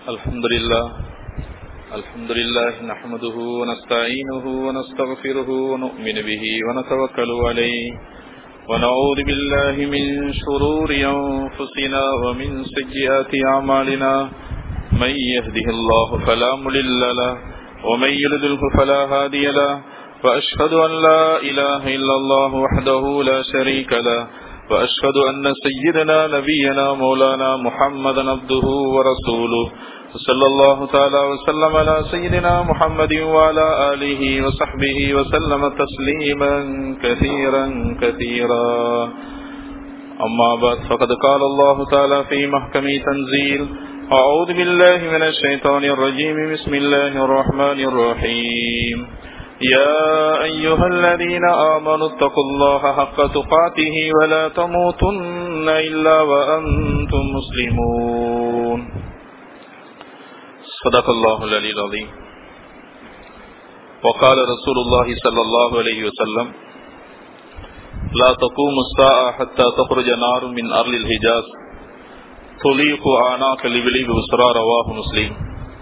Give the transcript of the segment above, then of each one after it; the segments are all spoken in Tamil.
الحمد لله الحمد لله نحمده ونستعينه ونستغفره ونؤمن به ونتوكل عليه ونعوذ بالله من شرور أنفسنا ومن سيئات أعمالنا من يهده الله فلا ملل له ومن يلدله فلا هادي له وأشهد أن لا إله إلا الله وحده لا شريك له وأشهد أن سيدنا نبينا مولانا محمدا عبده ورسوله صلى الله تعالى وسلم على سيدنا محمد وعلى آله وصحبه وسلم تسليما كثيرا كثيرا أما بعد فقد قال الله تعالى في محكم تنزيل أعوذ بالله من الشيطان الرجيم بسم الله الرحمن الرحيم يا أيها الذين آمنوا اتقوا الله حق تقاته ولا تموتن إلا وأنتم مسلمون صدق الله العلي العظيم وقال رسول الله صلى الله عليه وسلم لا تقوم الساعة حتى تخرج نار من أرض الحجاز تليق آناك لبلي بسرى رواه مسلم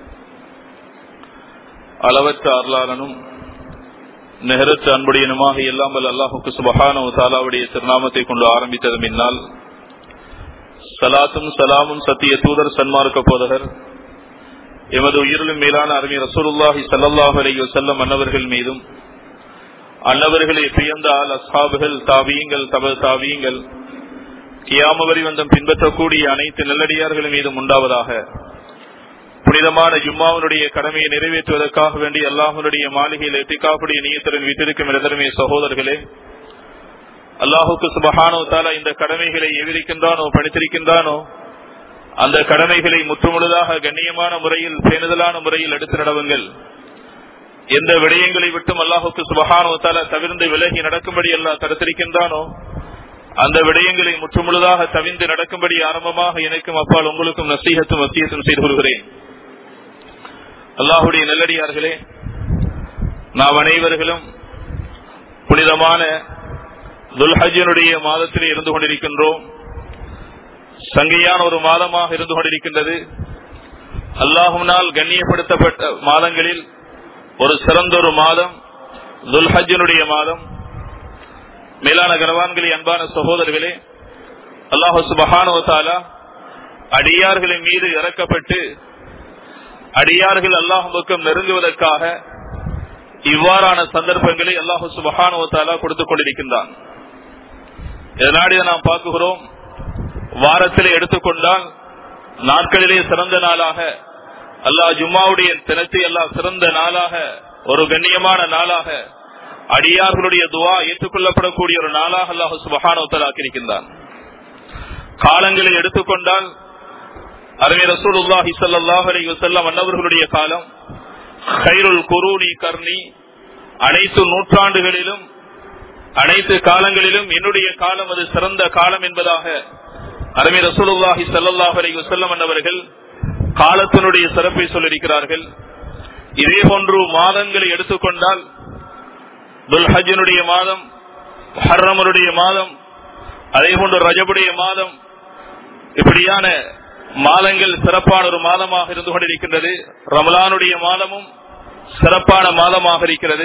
அளவற்ற அருளாளனும் நெஹரத்து அன்புடையனுமாக எல்லாம் வல்ல அல்லாஹுக்கு சுபஹான தாலாவுடைய திருநாமத்தை கொண்டு ஆரம்பித்தது முன்னால் சலாத்தும் சலாமும் சத்திய தூதர் சன்மார்க்க போதகர் எமது உயிரிலும் மேலான அருமை ரசூலுல்லாஹி சல்லாஹ் அலி வசல்லம் அன்னவர்கள் மீதும் அன்னவர்களை பியந்த ஆல் அஸ்ஹாபுகள் தாவியங்கள் தப தாவியங்கள் கியாமவரி வந்தம் பின்பற்றக்கூடிய அனைத்து நல்லடியார்கள் மீதும் உண்டாவதாக புனிதமான ஜும்மாவுடைய கடமையை நிறைவேற்றுவதற்காக வேண்டி அல்லாஹனுடைய மாளிகையில் எத்திகாப்புடைய நீயத்துடன் வீட்டிருக்கும் இடதருமே சகோதரர்களே அல்லாஹுக்கு சுபஹானோ தாலா இந்த கடமைகளை எவிரிக்கின்றானோ பணித்திருக்கின்றானோ அந்த கடமைகளை முற்றுமுழுதாக கண்ணியமான முறையில் பேணுதலான முறையில் எடுத்து நடவுங்கள் எந்த விடயங்களை விட்டும் அல்லாஹுக்கு சுபஹானோ தாலா தவிர்ந்து விலகி நடக்கும்படி அல்லாஹ் தடுத்திருக்கின்றானோ அந்த விடயங்களை முற்றுமுழுதாக தவிர்ந்து நடக்கும்படி ஆரம்பமாக எனக்கும் அப்பால் உங்களுக்கும் நசீகத்தும் வசியத்தும் செய்து கொள்கிறேன் அல்லாஹுடைய நல்லடியார்களே நாம் அனைவர்களும் புனிதமான துல்ஹஜனுடைய மாதத்திலே இருந்து கொண்டிருக்கின்றோம் சங்கையான ஒரு மாதமாக இருந்து கொண்டிருக்கின்றது அல்லாஹுனால் கண்ணியப்படுத்தப்பட்ட மாதங்களில் ஒரு சிறந்த ஒரு மாதம் துல்ஹஜனுடைய மாதம் மேலான கனவான்களே அன்பான சகோதரர்களே அல்லாஹு சுபஹானுவத்தாலா அடியார்களின் மீது இறக்கப்பட்டு அடியார்கள் அல்லாஹ் பக்கம் நெருங்குவதற்காக இவ்வாறான சந்தர்ப்பங்களை அல்லாஹு சுபஹானுவத்தாலா கொடுத்துக் கொண்டிருக்கின்றான் இதனாடி நாம் பார்க்குகிறோம் வாரத்திலே எடுத்துக்கொண்டால் நாட்களிலே சிறந்த நாளாக அல்லாஹ் ஜும்மாவுடைய தினத்தை அல்லாஹ் சிறந்த நாளாக ஒரு கண்ணியமான நாளாக அடியார்களுடைய துவா ஏற்றுக்கொள்ளப்படக்கூடிய ஒரு நாளாக அல்லாஹு சுபஹானோத்தல் ஆக்கியிருக்கின்றான் காலங்களை எடுத்துக்கொண்டால் அருமை ரசூலுல்லாஹி ஸல்லல்லாஹு அலைஹி வஸல்லம் அன்னவர்களுடைய காலம் கைருல் குரூனி கர்ணி அனைத்து நூற்றாண்டுகளிலும் அனைத்து காலங்களிலும் என்னுடைய காலம் அது சிறந்த காலம் என்பதாக அருமை ரசூலுல்லாஹி ஸல்லல்லாஹு அலைஹி வஸல்லம் அன்னவர்கள் காலத்தினுடைய சிறப்பை சொல்லியிருக்கிறார்கள் இதே போன்று மாதங்களை எடுத்துக்கொண்டால் துல்ஹஜனுடைய மாதம் ஹர்ரமனுடைய மாதம் அதே போன்று ரஜபுடைய மாதம் இப்படியான மாதங்கள் சிறப்பான ஒரு மாதமாக இருந்து கொண்டிருக்கின்றது ரமலானுடைய மாதமும் சிறப்பான மாதமாக இருக்கிறது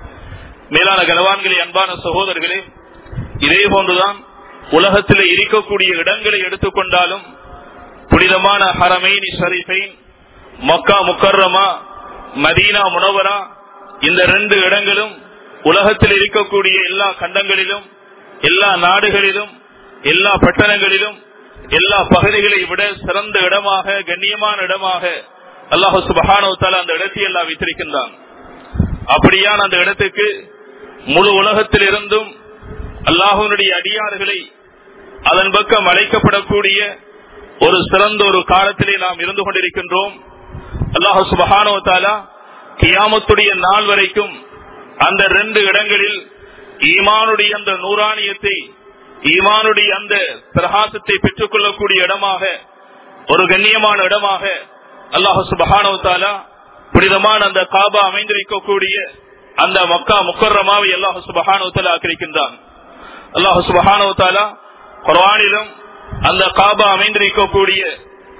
மேலான கனவான்களே அன்பான சகோதரர்களே இதே போன்றுதான் உலகத்தில் இருக்கக்கூடிய இடங்களை எடுத்துக்கொண்டாலும் புனிதமான ஹரமைனி ஷரீஃபைன் மக்கா முக்கர்ரமா மதீனா முனவரா இந்த ரெண்டு இடங்களும் உலகத்தில் இருக்கக்கூடிய எல்லா கண்டங்களிலும் எல்லா நாடுகளிலும் எல்லா பட்டணங்களிலும் எல்லா பகுதிகளை விட சிறந்த இடமாக கண்ணியமான இடமாக அல்லாஹு சுபஹானோ தாலா அந்த இடத்தை எல்லாம் வைத்திருக்கின்றான் அப்படியான அந்த இடத்துக்கு முழு உலகத்தில் இருந்தும் அல்லாஹனுடைய அடியார்களை அதன் பக்கம் அழைக்கப்படக்கூடிய ஒரு சிறந்த ஒரு காலத்திலே நாம் இருந்து கொண்டிருக்கின்றோம் அல்லாஹு சுபஹானோ தாலா கியாமத்துடைய நாள் வரைக்கும் அந்த ரெண்டு இடங்களில் ஈமானுடைய அந்த நூறானியத்தை ஈமானுடைய அந்த பிரகாசத்தை பெற்றுக் கொள்ளக்கூடிய இடமாக ஒரு கண்ணியமான இடமாக அல்லாஹு சுபஹானோ தாலா புனிதமான அந்த காபா அமைந்திருக்கக்கூடிய அந்த மக்கா முக்கரமாவை அல்லாஹு சுபஹானோ தாலா ஆக்கிருக்கின்றான் அல்லாஹு சுபஹானோ தாலா குர்ஆனிலும் அந்த காபா அமைந்திருக்கக்கூடிய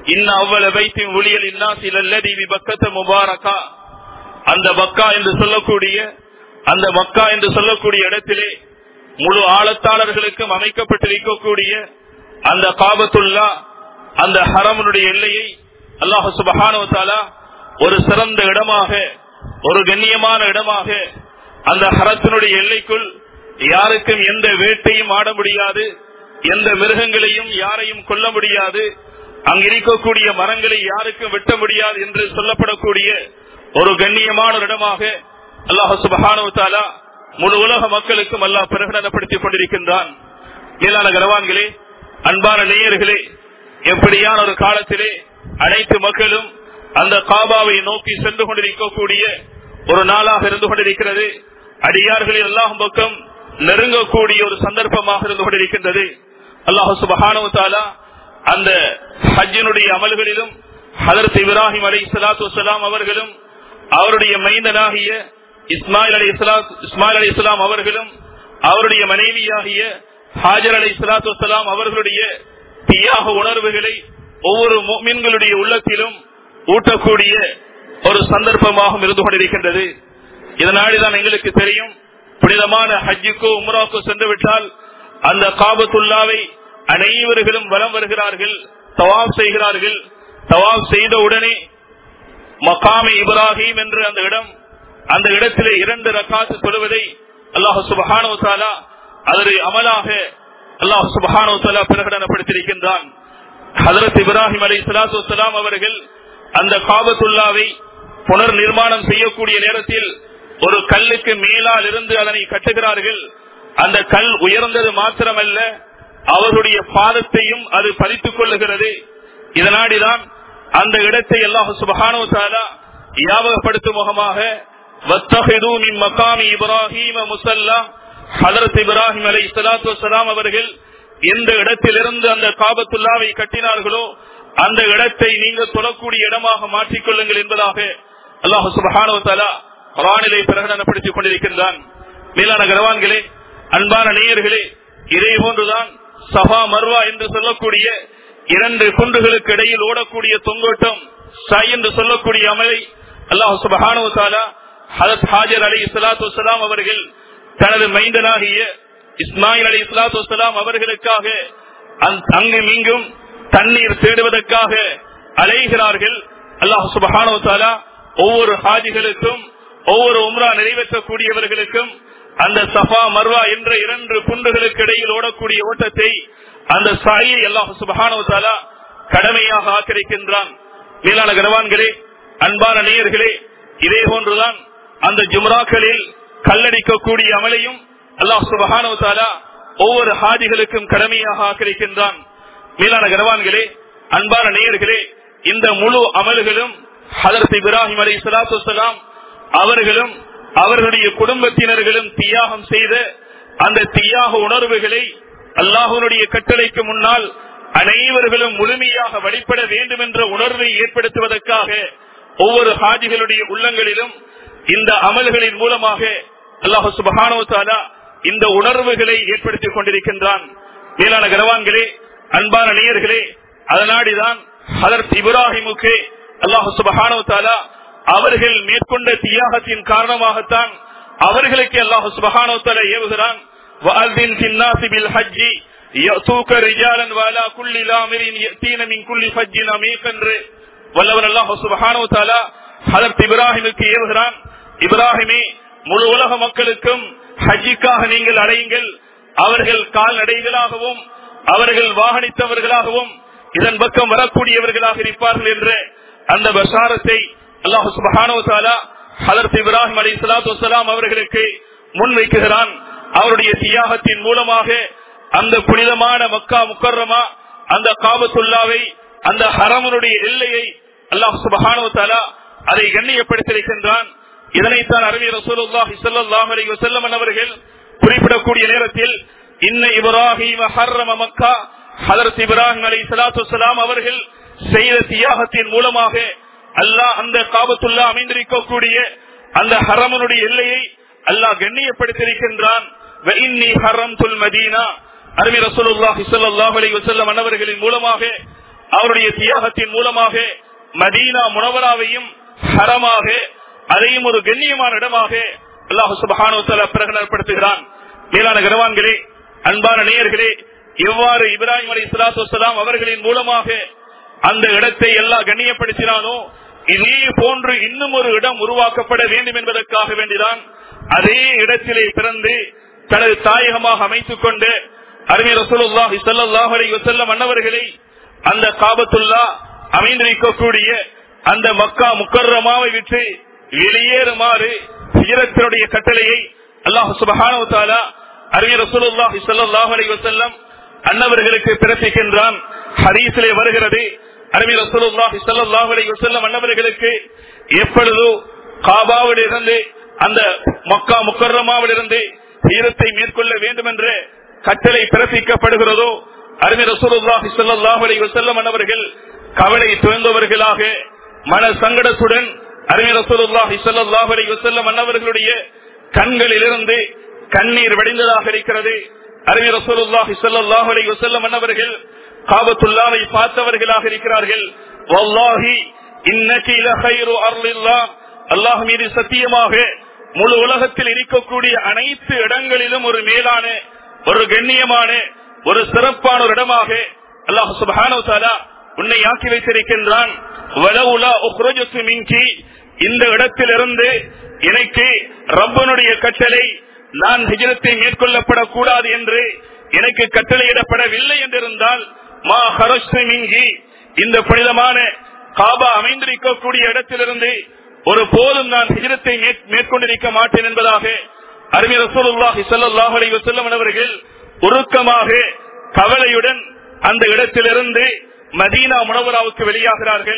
இன்ன அவ்வள வைத்தின் ஒளியல் இன்னா சிலல்லதி பக்கத்த முபாரகா அந்த மக்கா என்று சொல்லக்கூடிய அந்த மக்கா என்று சொல்லக்கூடிய இடத்திலே முழு ஆழத்தாளர்களுக்கும் அமைக்கப்பட்டிருக்கக்கூடிய அந்த காபத்துல்லா அந்த ஹரமனுடைய எல்லையை அல்லாஹு சுபஹானுவத்தாலா ஒரு சிறந்த இடமாக ஒரு கண்ணியமான இடமாக அந்த ஹரத்தினுடைய எல்லைக்குள் யாருக்கும் எந்த வேட்டையும் ஆட முடியாது எந்த மிருகங்களையும் யாரையும் கொல்ல முடியாது அங்கிருக்கக்கூடிய மரங்களை யாருக்கும் வெட்ட முடியாது என்று சொல்லப்படக்கூடிய ஒரு கண்ணியமான ஒரு இடமாக அல்லாஹு சுபஹானுவத்தாலா முழு உலக மக்களுக்கும் அல்லாஹ் பிரகடனப்படுத்திக் கொண்டிருக்கின்றான் மேலான கரவான்களே அன்பான நேயர்களே எப்படியான ஒரு காலத்திலே அனைத்து மக்களும் அந்த காபாவை நோக்கி சென்று கொண்டிருக்கக்கூடிய ஒரு நாளாக இருந்து கொண்டிருக்கிறது அடியார்களில் எல்லாம் பக்கம் நெருங்கக்கூடிய ஒரு சந்தர்ப்பமாக இருந்து கொண்டிருக்கின்றது அல்லாஹு சுபஹானுவத்தாலா அந்த ஹஜ்ஜினுடைய அமல்களிலும் ஹதரத் இப்ராஹிம் அலி சலாத்து வலாம் அவர்களும் அவருடைய மைந்தனாகிய இஸ்மாயில் அலி இஸ்மாயில் அலி இஸ்லாம் அவர்களும் அவருடைய மனைவியாகிய ஹாஜர் அலி சலாத்து வலாம் அவர்களுடைய தியாக உணர்வுகளை ஒவ்வொரு மீன்களுடைய உள்ளத்திலும் ஊட்டக்கூடிய ஒரு சந்தர்ப்பமாகவும் இருந்து கொண்டிருக்கின்றது இதனால்தான் எங்களுக்கு தெரியும் புனிதமான ஹஜ்ஜுக்கோ உம்ராக்கோ சென்று விட்டால் அந்த காபத்துல்லாவை அனைவர்களும் வலம் வருகிறார்கள் தவாப் செய்கிறார்கள் தவாப் செய்த உடனே மகாமி இப்ராஹிம் என்று அந்த இடம் அந்த இடத்திலே இரண்டு ரக்காத்து சொல்லுவதை அல்லாஹு சுபஹானோ தாலா அதனை அமலாக அல்லாஹு சுபஹானோ தாலா பிரகடனப்படுத்தியிருக்கின்றான் ஹதரத் இப்ராஹிம் அலி சலாத்து வலாம் அவர்கள் அந்த காபத்துல்லாவை புனர் நிர்மாணம் செய்யக்கூடிய நேரத்தில் ஒரு கல்லுக்கு மேலால் இருந்து அதனை கட்டுகிறார்கள் அந்த கல் உயர்ந்தது மாத்திரமல்ல அவருடைய பாதத்தையும் அது பதித்துக் கொள்ளுகிறது இதனாடிதான் அந்த இடத்தை அல்லாஹு சுபஹானோ தாலா ஞாபகப்படுத்தும் முகமாக இப்ராஹிம் முசல்லா ஹதரத் இப்ராஹிம் அலை சலாத்து வலாம் அவர்கள் எந்த இடத்திலிருந்து அந்த காபத்துல்லாவை கட்டினார்களோ அந்த இடத்தை நீங்கள் தொழக்கூடிய இடமாக மாற்றிக்கொள்ளுங்கள் என்பதாக அல்லாஹு சுபஹானோ தாலா குரானிலே பிரகடனப்படுத்திக் கொண்டிருக்கின்றான் மேலான கரவான்களே அன்பான நேயர்களே இதே போன்றுதான் சபா மர்வா என்று சொல்லக்கூடிய இரண்டு குன்றுகளுக்கு இடையில் ஓடக்கூடிய தொங்கோட்டம் சாய் என்று சொல்லக்கூடிய அமலை அல்லாஹு சுபஹானு தாலா ஹரத் ஹாஜர் அலி இஸ்லாத்து வலாம் அவர்கள் தனது மைந்தனாகிய இஸ்மாயில் அலி இஸ்லாத்து வலாம் அவர்களுக்காக அங்கும் இங்கும் தண்ணீர் தேடுவதற்காக அலைகிறார்கள் அல்லாஹு சுபஹானு தாலா ஒவ்வொரு ஹாஜிகளுக்கும் ஒவ்வொரு உம்ரா நிறைவேற்றக்கூடியவர்களுக்கும் அந்த சஃபா மர்வா என்ற இரண்டு குன்றுகளுக்கு இடையில் ஓடக்கூடிய ஓட்டத்தை அந்த சாயை அல்லாஹு சுபஹானோ தாலா கடமையாக ஆக்கிரிக்கின்றான் மேலான கனவான்களே அன்பான நேயர்களே இதே போன்றுதான் அந்த ஜும்ராக்களில் கல்லடிக்கக்கூடிய அமலையும் அல்லாஹ் சுபஹானோ தாலா ஒவ்வொரு ஹாஜிகளுக்கும் கடமையாக ஆக்கிரிக்கின்றான் மேலான கனவான்களே அன்பான நேயர்களே இந்த முழு அமல்களும் ஹதரத் இப்ராஹிம் அலி சலாத்து வலாம் அவர்களும் அவர்களுடைய குடும்பத்தினர்களும் தியாகம் செய்த அந்த தியாக உணர்வுகளை அல்லாஹனுடைய கட்டளைக்கு முன்னால் அனைவர்களும் முழுமையாக வழிபட வேண்டும் என்ற உணர்வை ஏற்படுத்துவதற்காக ஒவ்வொரு ஹாஜிகளுடைய உள்ளங்களிலும் இந்த அமல்களின் மூலமாக அல்லாஹு சுபஹானோ தாலா இந்த உணர்வுகளை ஏற்படுத்திக் கொண்டிருக்கின்றான் மேலான கனவான்களே அன்பான நேயர்களே அதனாடிதான் ஹதரத் இப்ராஹிமுக்கு அல்லாஹு சுபஹானோ தாலா அவர்கள் மேற்கொண்ட தியாகத்தின் காரணமாகத்தான் அவர்களுக்கு அல்லாஹு சுபஹானோ தாலா ஏவுகிறான் வல்லவர் அல்லாஹ் சுபஹானோ தாலா ஹதரத் இப்ராஹிமுக்கு ஏவுகிறான் இப்ராஹிமே முழு உலக மக்களுக்கும் ஹஜ்ஜிக்காக நீங்கள் அடையுங்கள் அவர்கள் கால்நடைகளாகவும் அவர்கள் வாகனித்தவர்களாகவும் இதன் பக்கம் வரக்கூடியவர்களாக இருப்பார்கள் என்ற அந்த பசாரத்தை அல்லாஹு சுபஹானோ தாலா ஹதரத் இப்ராஹிம் அலி சலாத்து வலாம் அவர்களுக்கு முன்வைக்குகிறான் அவருடைய தியாகத்தின் மூலமாக அந்த புனிதமான மக்கா முக்கர்ரமா அந்த காபத்துல்லாவை அந்த ஹரமனுடைய எல்லையை அல்லாஹ் சுபஹானோ தாலா அதை கண்ணியப்படுத்தியிருக்கின்றான் இதனைத்தான் அறிவியர் ரசூலுல்லாஹி ஸல்லல்லாஹு அலைஹி வஸல்லம் அவர்கள் குறிப்பிடக்கூடிய நேரத்தில் இன்ன இப்ராஹிம் ஹர்ரம மக்கா ஹதரத் இப்ராஹிம் அலைஹி ஸலாத்து வஸலாம் அவர்கள் செய்த தியாகத்தின் மூலமாக அல்லாஹ் அந்த காபத்துல்லா அமைந்திருக்கக்கூடிய அந்த ஹரமனுடைய எல்லையை அல்லாஹ் கண்ணியப்படுத்தியிருக்கின்றான் மதீனா அருமை ரசூலுல்லாஹி ஸல்லல்லாஹு அலைஹி வஸல்லம் அன்னவர்களின் மூலமாக அவருடைய தியாகத்தின் மூலமாக மதீனா முனவராவையும் ஹரமாக அதையும் ஒரு கண்ணியமான இடமாக அல்லாஹு சுபஹானு தஆலா பிரகடனப்படுத்துகிறான் மேலான கனவான்களே அன்பான நேயர்களே எவ்வாறு இப்ராஹிம் அலி இஸ்லாத்து வசலாம் அவர்களின் மூலமாக அந்த இடத்தை எல்லாம் கண்ணியப்படுத்தினானோ இதே போன்று இன்னும் ஒரு இடம் உருவாக்கப்பட வேண்டும் என்பதற்காக வேண்டிதான் அதே இடத்திலே பிறந்து தனது தாயகமாக அமைத்துக் கொண்டு அறிஞர் ரசூலுல்லாஹி ஸல்லல்லாஹு அலைஹி வஸல்லம் அன்னவர்களை அந்த காபத்துல்லா அமைந்திருக்கக்கூடிய அந்த மக்கா முக்கர்ரமாவை விட்டு வெளியேறுமாறு ஹிஜரத்தினுடைய கட்டளையை அல்லாஹ் சுபஹானஹு தஆலா அறிஞர் ரசூலுல்லாஹி ஸல்லல்லாஹு அலைஹி வஸல்லம் அன்னவர்களுக்கு பிறப்பிக்கின்றான் ஹதீஸிலே வருகிறது அறிஞர் ரசூலுல்லாஹி ஸல்லல்லாஹு அலைஹி வஸல்லம் அன்னவர்களுக்கு எப்பொழுது காபாவிலிருந்து அந்த மக்கா முக்கர்ரமாவிலிருந்து ஹீரத்தை மேற்கொள்ள வேண்டும் என்ற கட்டளை பிறப்பிக்கப்படுகிறதோ அறிஞர் ரசூலுல்லாஹி ஸல்லல்லாஹு அலைஹி வஸல்லம் அன்னவர்கள் கவலை துவந்தவர்களாக மன சங்கடத்துடன் அறிஞர் ரசூலுல்லாஹி ஸல்லல்லாஹு அலைஹி வஸல்லம் அன்னவர்களுடைய கண்களிலிருந்து கண்ணீர் வடிந்ததாக இருக்கிறது அறிஞர் ரசூலுல்லாஹி ஸல்லல்லாஹு அலைஹி வஸல்லம் அன்னவர்கள் காபத்துல்லாவை பார்த்தவர்களாக இருக்கிறார்கள் வல்லாஹி இன்னகி லகைரு அர்லில்லாஹ் அல்லாஹ் மீது சத்தியமாக முழு உலகத்தில் இருக்கக்கூடிய அனைத்து இடங்களிலும் ஒரு மேலான ஒரு கண்ணியமான ஒரு சிறப்பான ஒரு இடமாக அல்லாஹ் சுப்ஹானஹு வ தஆலா உன்னை ஆக்கி வைத்திருக்கின்றான் வலவுலா உக்ரஜத்து மின்கி இந்த இடத்திலிருந்து எனக்கு ரப்பனுடைய கட்டளை நான் ஹிஜரத்தை மேற்கொள்ளப்படக்கூடாது என்று எனக்கு கட்டளையிடப்படவில்லை என்றிருந்தால் மா ஹரஸ்து மிங்கி இந்த புனிதமான காபா அமைந்திருக்கக்கூடிய இடத்திலிருந்து ஒரு போதும் நான் ஹிஜரத்தை மேற்கொண்டிருக்க மாட்டேன் என்பதாக அருமை ரசூலுல்லாஹி ஸல்லல்லாஹு அலைஹி வஸல்லம் அவர்கள் உருக்கமாக கவலையுடன் அந்த இடத்திலிருந்து மதீனா முனவராவுக்கு வெளியாகிறார்கள்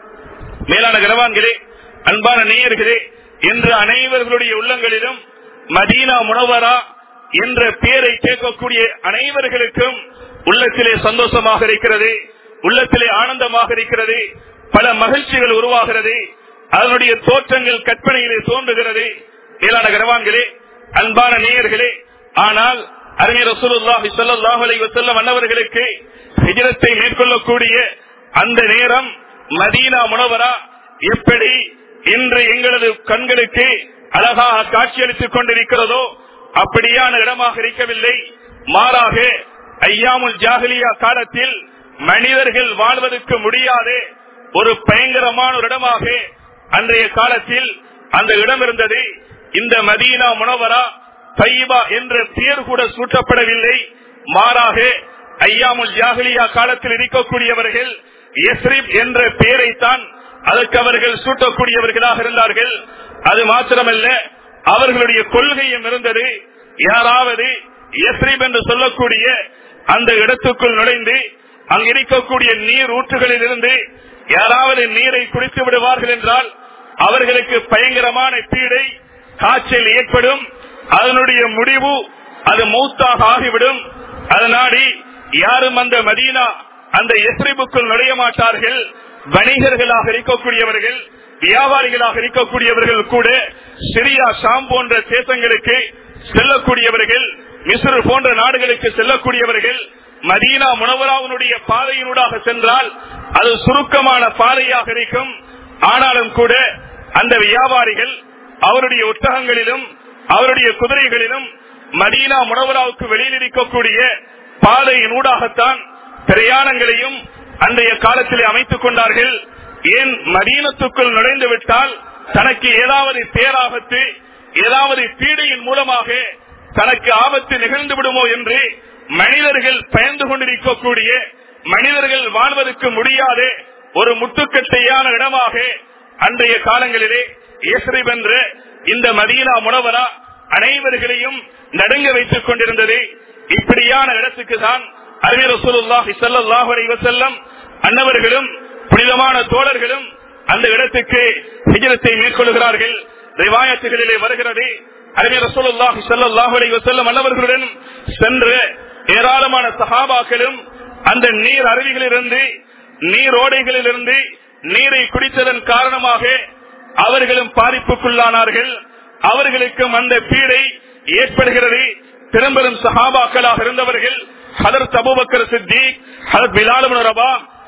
மேலான கனவான்களே அன்பான நேயர்களே என்று அனைவர்களுடைய உள்ளங்களிலும் மதீனா முனவரா என்ற பெயரை கேட்கக்கூடிய அனைவர்களுக்கும் உள்ளத்திலே சந்தோஷமாக இருக்கிறது உள்ளத்திலே ஆனந்தமாக இருக்கிறது பல மகிழ்ச்சிகள் உருவாகிறது அதனுடைய தோற்றங்கள் கற்பனையிலே தோன்றுகிறது மேலான கனவான்களே அன்பான நேயர்களே ஆனால் அறிஞர் ரசூலுல்லாஹி ஸல்லல்லாஹு அலைஹி வஸல்லம் அன்னவர்களுக்கு ஹிஜ்ரத்தை மேற்கொள்ளக்கூடிய அந்த நேரம் மதீனா முனவரா எப்படி இன்று எங்களது கண்களுக்கு அழகாக காட்சியளித்துக் கொண்டிருக்கிறதோ அப்படியான இடமாக இருக்கவில்லை மாறாக ஐயாமுல் ஜாகலியா காலத்தில் மனிதர்கள் வாழ்வதற்கு முடியாத ஒரு பயங்கரமான ஒரு இடமாக அன்றைய காலத்தில் அந்த இடம் இருந்தது இந்த மதீனா முனவரா தையீபா என்ற பெயர் கூட சூட்டப்படவில்லை மாறாக ஐயாமுல் ஜாகலியா காலத்தில் இருக்கக்கூடியவர்கள் எஸ்ரிப் என்ற பெயரைத்தான் அதற்கு அவர்கள் சூட்டக்கூடியவர்களாக இருந்தார்கள் அது மாத்திரமல்ல அவர்களுடைய கொள்கையும் இருந்தது யாராவது எஸ்ரிப் என்று சொல்லக்கூடிய அந்த இடத்துக்குள் நுழைந்து அங்கு இருக்கக்கூடிய நீர் ஊற்றுகளில் இருந்து யாராவது நீரை குடித்து விடுவார்கள் என்றால் அவர்களுக்கு பயங்கரமான பீடை காய்ச்சல் ஏற்படும் அதனுடைய முடிவு அது மௌத்தாக ஆகிவிடும் அதனாடி யாரும் அந்த மதீனா அந்த எஸ்ரிபுக்குள் நுழைய மாட்டார்கள் வணிகர்களாக இருக்கக்கூடியவர்கள் வியாபாரிகளாக இருக்கக்கூடியவர்கள் கூட சிரியா ஷாம் போன்ற தேசங்களுக்கு செல்லக்கூடியவர்கள் மிஸ்ரு போன்ற நாடுகளுக்கு செல்லக்கூடியவர்கள் மதீனா முனவராவனுடைய பாதையினூடாக சென்றால் அது சுருக்கமான பாதையாக இருக்கும் ஆனாலும் கூட அந்த வியாபாரிகள் அவருடைய ஒட்டகங்களிலும் அவருடைய குதிரைகளிலும் மதீனா முனவராவுக்கு வெளியில் இருக்கக்கூடிய பாதையின் ஊடாகத்தான் பிரயாணங்களையும் அன்றைய காலத்திலே அமைத்துக் கொண்டார்கள் ஏன் மதீனத்துக்குள் நுழைந்து விட்டால் தனக்கு ஏதாவது பேராபத்து ஏதாவது பீடையின் மூலமாக தனக்கு ஆபத்து நிகழ்ந்து விடுமோ என்று மனிதர்கள் பயந்து கொண்டிருக்கக்கூடிய மனிதர்கள் வாழ்வதற்கு முடியாத ஒரு முட்டுக்கட்டையான இடமாக அன்றைய காலங்களிலே ஏசரிப் என்ற இந்த மதீனா முனவரா அனைவர்களையும் நடுங்க வைத்துக் கொண்டிருந்தது இப்படியான இடத்துக்கு தான் அறிஞர் ரசூலுல்லாஹி ஸல்லல்லாஹு அலைஹி வஸல்லம் அன்னவர்களும் புனிதமான தோழர்களும் அந்த இடத்துக்கு ஹிஜ்ரத்தை மேற்கொள்கிறார்கள் ரிவாயத்துகளிலே வருகிறது அறிஞர் ரசூலுல்லாஹி ஸல்லல்லாஹு அலைஹி வஸல்லம் அன்னவர்களுடன் சென்ற ஏராளமான சஹாபாக்களும் அந்த நீர் அருவிகளிலிருந்து நீரோடைகளிலிருந்து நீரை குடித்ததன் காரணமாக அவர்களும் பாதிப்புக்குள்ளானார்கள் அவர்களுக்கும் அந்த பீடை ஏற்படுகிறது பெரும்பெரும் சஹாபாக்களாக இருந்தவர்கள் ஹதரத் அபூபக்கர் சித்திக் ஹதரத் பிலால் இப்னு ரபா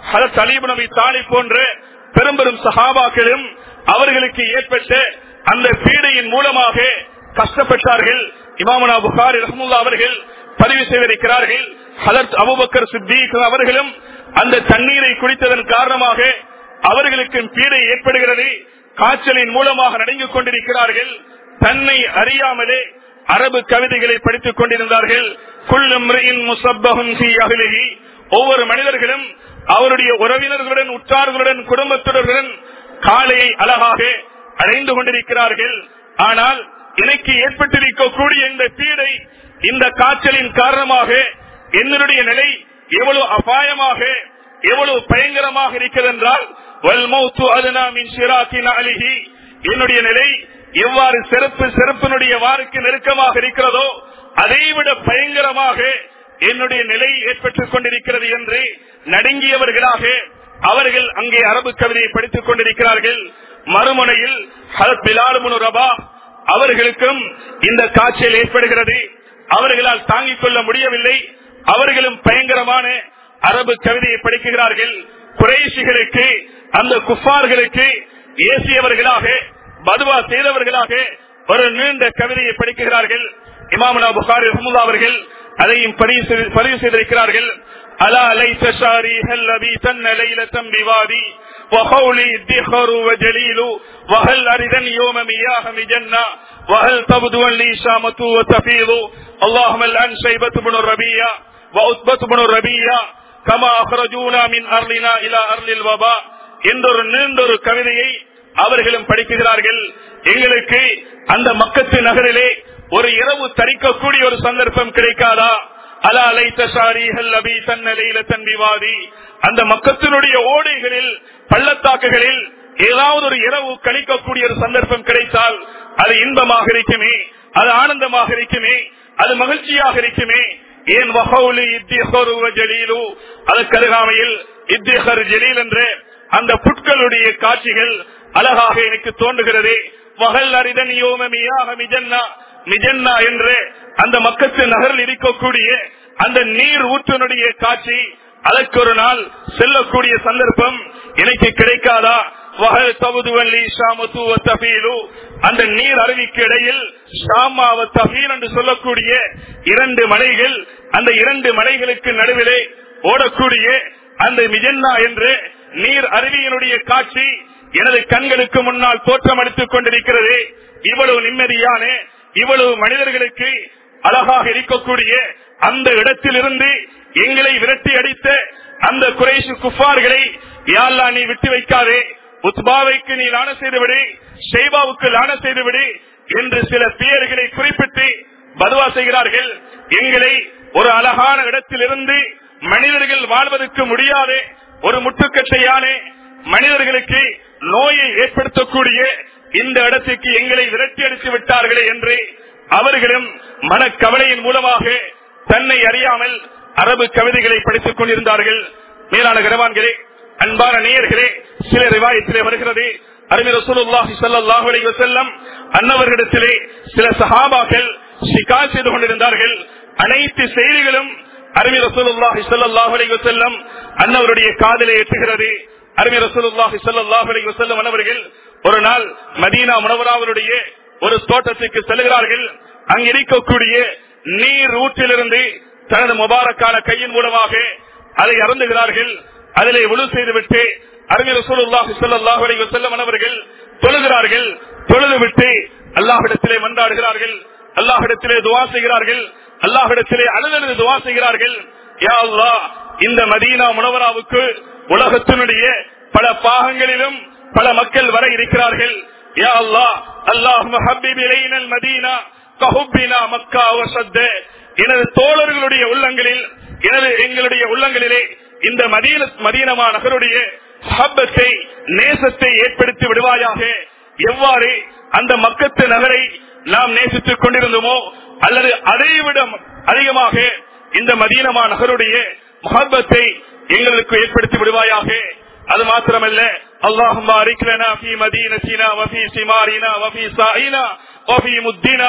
ஹலத் அலீபு நபி தாலி போன்ற பெரும் பெரும் சஹாபாக்களும் அவர்களுக்கு ஏற்பட்ட அந்த பீடையின் மூலமாக கஷ்டப்பட்டார்கள் இமாமனா புகாரி ரஹமுல்லா அவர்கள் பதிவு செய்திருக்கிறார்கள் ஹலத் அபுபக்கர் சித்திக் அவர்களும் அந்த தண்ணீரை குடித்ததன் காரணமாக அவர்களுக்கு பீடை ஏற்படுகிறது காய்ச்சலின் மூலமாக நடுங்கிக் கொண்டிருக்கிறார்கள் தன்னை அறியாமலே அரபு கவிதைகளை படித்துக் கொண்டிருந்தார்கள் குள்ளும் ஒவ்வொரு மனிதர்களும் அவருடைய உறவினர்களுடன் உற்றார்களுடன் குடும்பத்தினருடன் காலையை அழகாக அடைந்து கொண்டிருக்கிறார்கள் ஆனால் எனக்கு ஏற்பட்டிருக்கக்கூடிய இந்த பீடை இந்த காய்ச்சலின் காரணமாக என்னுடைய நிலை எவ்வளவு அபாயமாக எவ்வளவு பயங்கரமாக இருக்கிறது என்றால் என்னுடைய நிலை எவ்வாறு சிறப்பு சிறப்பினுடைய வாருக்கு நெருக்கமாக இருக்கிறதோ அதைவிட பயங்கரமாக என்னுடைய நிலை ஏற்பட்டுக் கொண்டிருக்கிறது என்று நடுங்கியவர்களாக அவர்கள் அங்கே அரபு கவிதையை படித்துக் கொண்டிருக்கிறார்கள் மறுமுனையில் ஹரத் பிலாலுமுனு ரபா அவர்களுக்கும் இந்த காய்ச்சல் ஏற்படுகிறது அவர்களால் தாங்கிக் கொள்ள முடியவில்லை அவர்களும் பயங்கரமான அரபு கவிதையை படிக்கிறார்கள் குறைசிகளுக்கு அந்த குஃபார்களுக்கு ஏசியவர்களாக பதுவா செய்தவர்களாக ஒரு நீண்ட கவிதையை படிக்கிறார்கள் இமாமனா புகாரி ரஹமுல்லா அவர்கள் அதையும் பதிவு செய்து- பதிவு செய்திருக்கிறார்கள் அலா லைஸ ஷாரீஹல் லபீ தன்ன லைலத்தம் பிவாதி وقولي الدخر وجليل وهل أردا يوم مياه مجنة وهل تبدو لي شامة وتفيض اللهم الآن شيبة بن الربيع وعتبة بن الربيع كما أخرجونا من أرضنا إلى أرض الوباء என்றொரு நீண்டொரு கவிதையை அவர்களும் படிக்கிறார்கள் எங்களுக்கு அந்த மக்கத்து நகரிலே ஒரு இரவு தரிக்கக்கூடிய ஒரு சந்தர்ப்பம் கிடைக்காதா அலா அலைத்த ஷாரீஹல் அபி தன்னலையில தன் விவாதி அந்த மக்கத்தினுடைய ஓடைகளில் பள்ளத்தாக்குகளில் ஏதாவது ஒரு இரவு கழிக்கக்கூடிய ஒரு சந்தர்ப்பம் கிடைத்தால் அது இன்பமாக இருக்குமே அது ஆனந்தமாக இருக்குமே அது மகிழ்ச்சியாக இருக்குமே ஏன் வகவுலி இத்திஹரு வ ஜலீலு அதற்கு அருகாமையில் இத்திஹர் ஜலீல் என்ற அந்த புட்களுடைய காட்சிகள் அழகாக எனக்கு தோன்றுகிறது வகல் அரிதன் யோமமியாக மிஜன்னா மிஜன்னா என்று அந்த மக்கத்து நகரில் இருக்கக்கூடிய அந்த நீர் ஊற்றினுடைய காட்சி அதற்கு ஒரு நாள் செல்லக்கூடிய சந்தர்ப்பம் எனக்கு கிடைக்காதா வகல் தவுதுவல்லி ஷாமத்து தபீலு அந்த நீர் அருவிக்கு இடையில் ஷாமாவ தபீல் என்று சொல்லக்கூடிய இரண்டு மலைகள் அந்த இரண்டு மலைகளுக்கு நடுவிலே ஓடக்கூடிய அந்த மிஜன்னா என்று நீர் அருவியினுடைய காட்சி எனது கண்களுக்கு முன்னால் தோற்றமளித்துக் கொண்டிருக்கிறது இவ்வளவு நிம்மதியான இவ்வளவு மனிதர்களுக்கு அழகாக இருக்கக்கூடிய அந்த இடத்திலிருந்து எங்களை விரட்டி அடித்த அந்த குறைசு குஃபார்களை யாழ்லா நீ விட்டு வைக்காதே உத்பாவைக்கு நீ லான செய்துவிடு ஷெய்பாவுக்கு லான செய்துவிடு என்று சில பெயர்களை குறிப்பிட்டு பதுவா செய்கிறார்கள் எங்களை ஒரு அழகான இடத்திலிருந்து மனிதர்கள் வாழ்வதற்கு முடியாத ஒரு முட்டுக்கட்டையான மனிதர்களுக்கு நோயை ஏற்படுத்தக்கூடிய இந்த இடத்துக்கு எங்களை விரட்டி அடித்து விட்டார்களே என்று அவர்களும் மனக்கவலையின் மூலமாக தன்னை அறியாமல் அரபு கவிதைகளை படித்துக் கொண்டிருந்தார்கள் மேலான கரவான்களே அன்பான நேயர்களே சில ரிவாயத்திலே வருகிறது அருமை ரசூலுல்லாஹி ஸல்லல்லாஹு அலைஹி வஸல்லம் அன்னவர்களிடத்திலே சில சஹாபாக்கள் ஷிகார் செய்து கொண்டிருந்தார்கள் அனைத்து செய்திகளும் அருமை ரசூலுல்லாஹி ஸல்லல்லாஹு அலைஹி வஸல்லம் அன்னவருடைய காதிலே எட்டுகிறது அருமை ரசூலுல்லாஹி ஸல்லல்லாஹு அலைஹி வஸல்லம் அன்னவர்கள் ஒரு நாள் மதீனா முனவராவருடைய ஒரு தோட்டத்துக்கு செல்கிறார்கள் அங்கு இருக்கக்கூடிய நீர் ஊற்றிலிருந்து தனது முபாரக்கான கையின் மூலமாக அதை அருந்துகிறார்கள் அதிலே உழு செய்துவிட்டு அருமை ரசூலுல்லாஹி ஸல்லல்லாஹு அலைஹி வஸல்லம் அவர்கள் தொழுகிறார்கள் தொழுது விட்டு அல்லாஹ்விடத்திலே மன்றாடுகிறார்கள் அல்லாஹ்விடத்திலே துஆ செய்கிறார்கள் அல்லாஹ்விடத்திலே அழுதழுது துஆ செய்கிறார்கள் யா அல்லாஹ் இந்த மதீனா முனவராவுக்கு உலகத்தினுடைய பல பாகங்களிலும் பல மக்கள் வர இருக்கிறார்கள் யா அல்லாஹ் அல்லாஹ் ஹப்பீப் இலைனல் மதீனா கஹுப்பினா மக்கா வசத்த எனது தோழர்களுடைய உள்ளங்களில் எனது எங்களுடைய உள்ளங்களிலே இந்த மதீன மதீனமா நகருடைய ஹப்பத்தை நேசத்தை ஏற்படுத்தி விடுவாயாக எவ்வாறு அந்த மக்கத்து நகரை நாம் நேசித்துக் கொண்டிருந்தோமோ அல்லது அதைவிட அதிகமாக இந்த மதீனமா நகருடைய மஹப்பத்தை எங்களுக்கு ஏற்படுத்தி விடுவாயாக அது மாத்திரமல்ல اللهم بارك لنا في مدينتنا وفي ثمارنا وفي سائنا وفي مدنا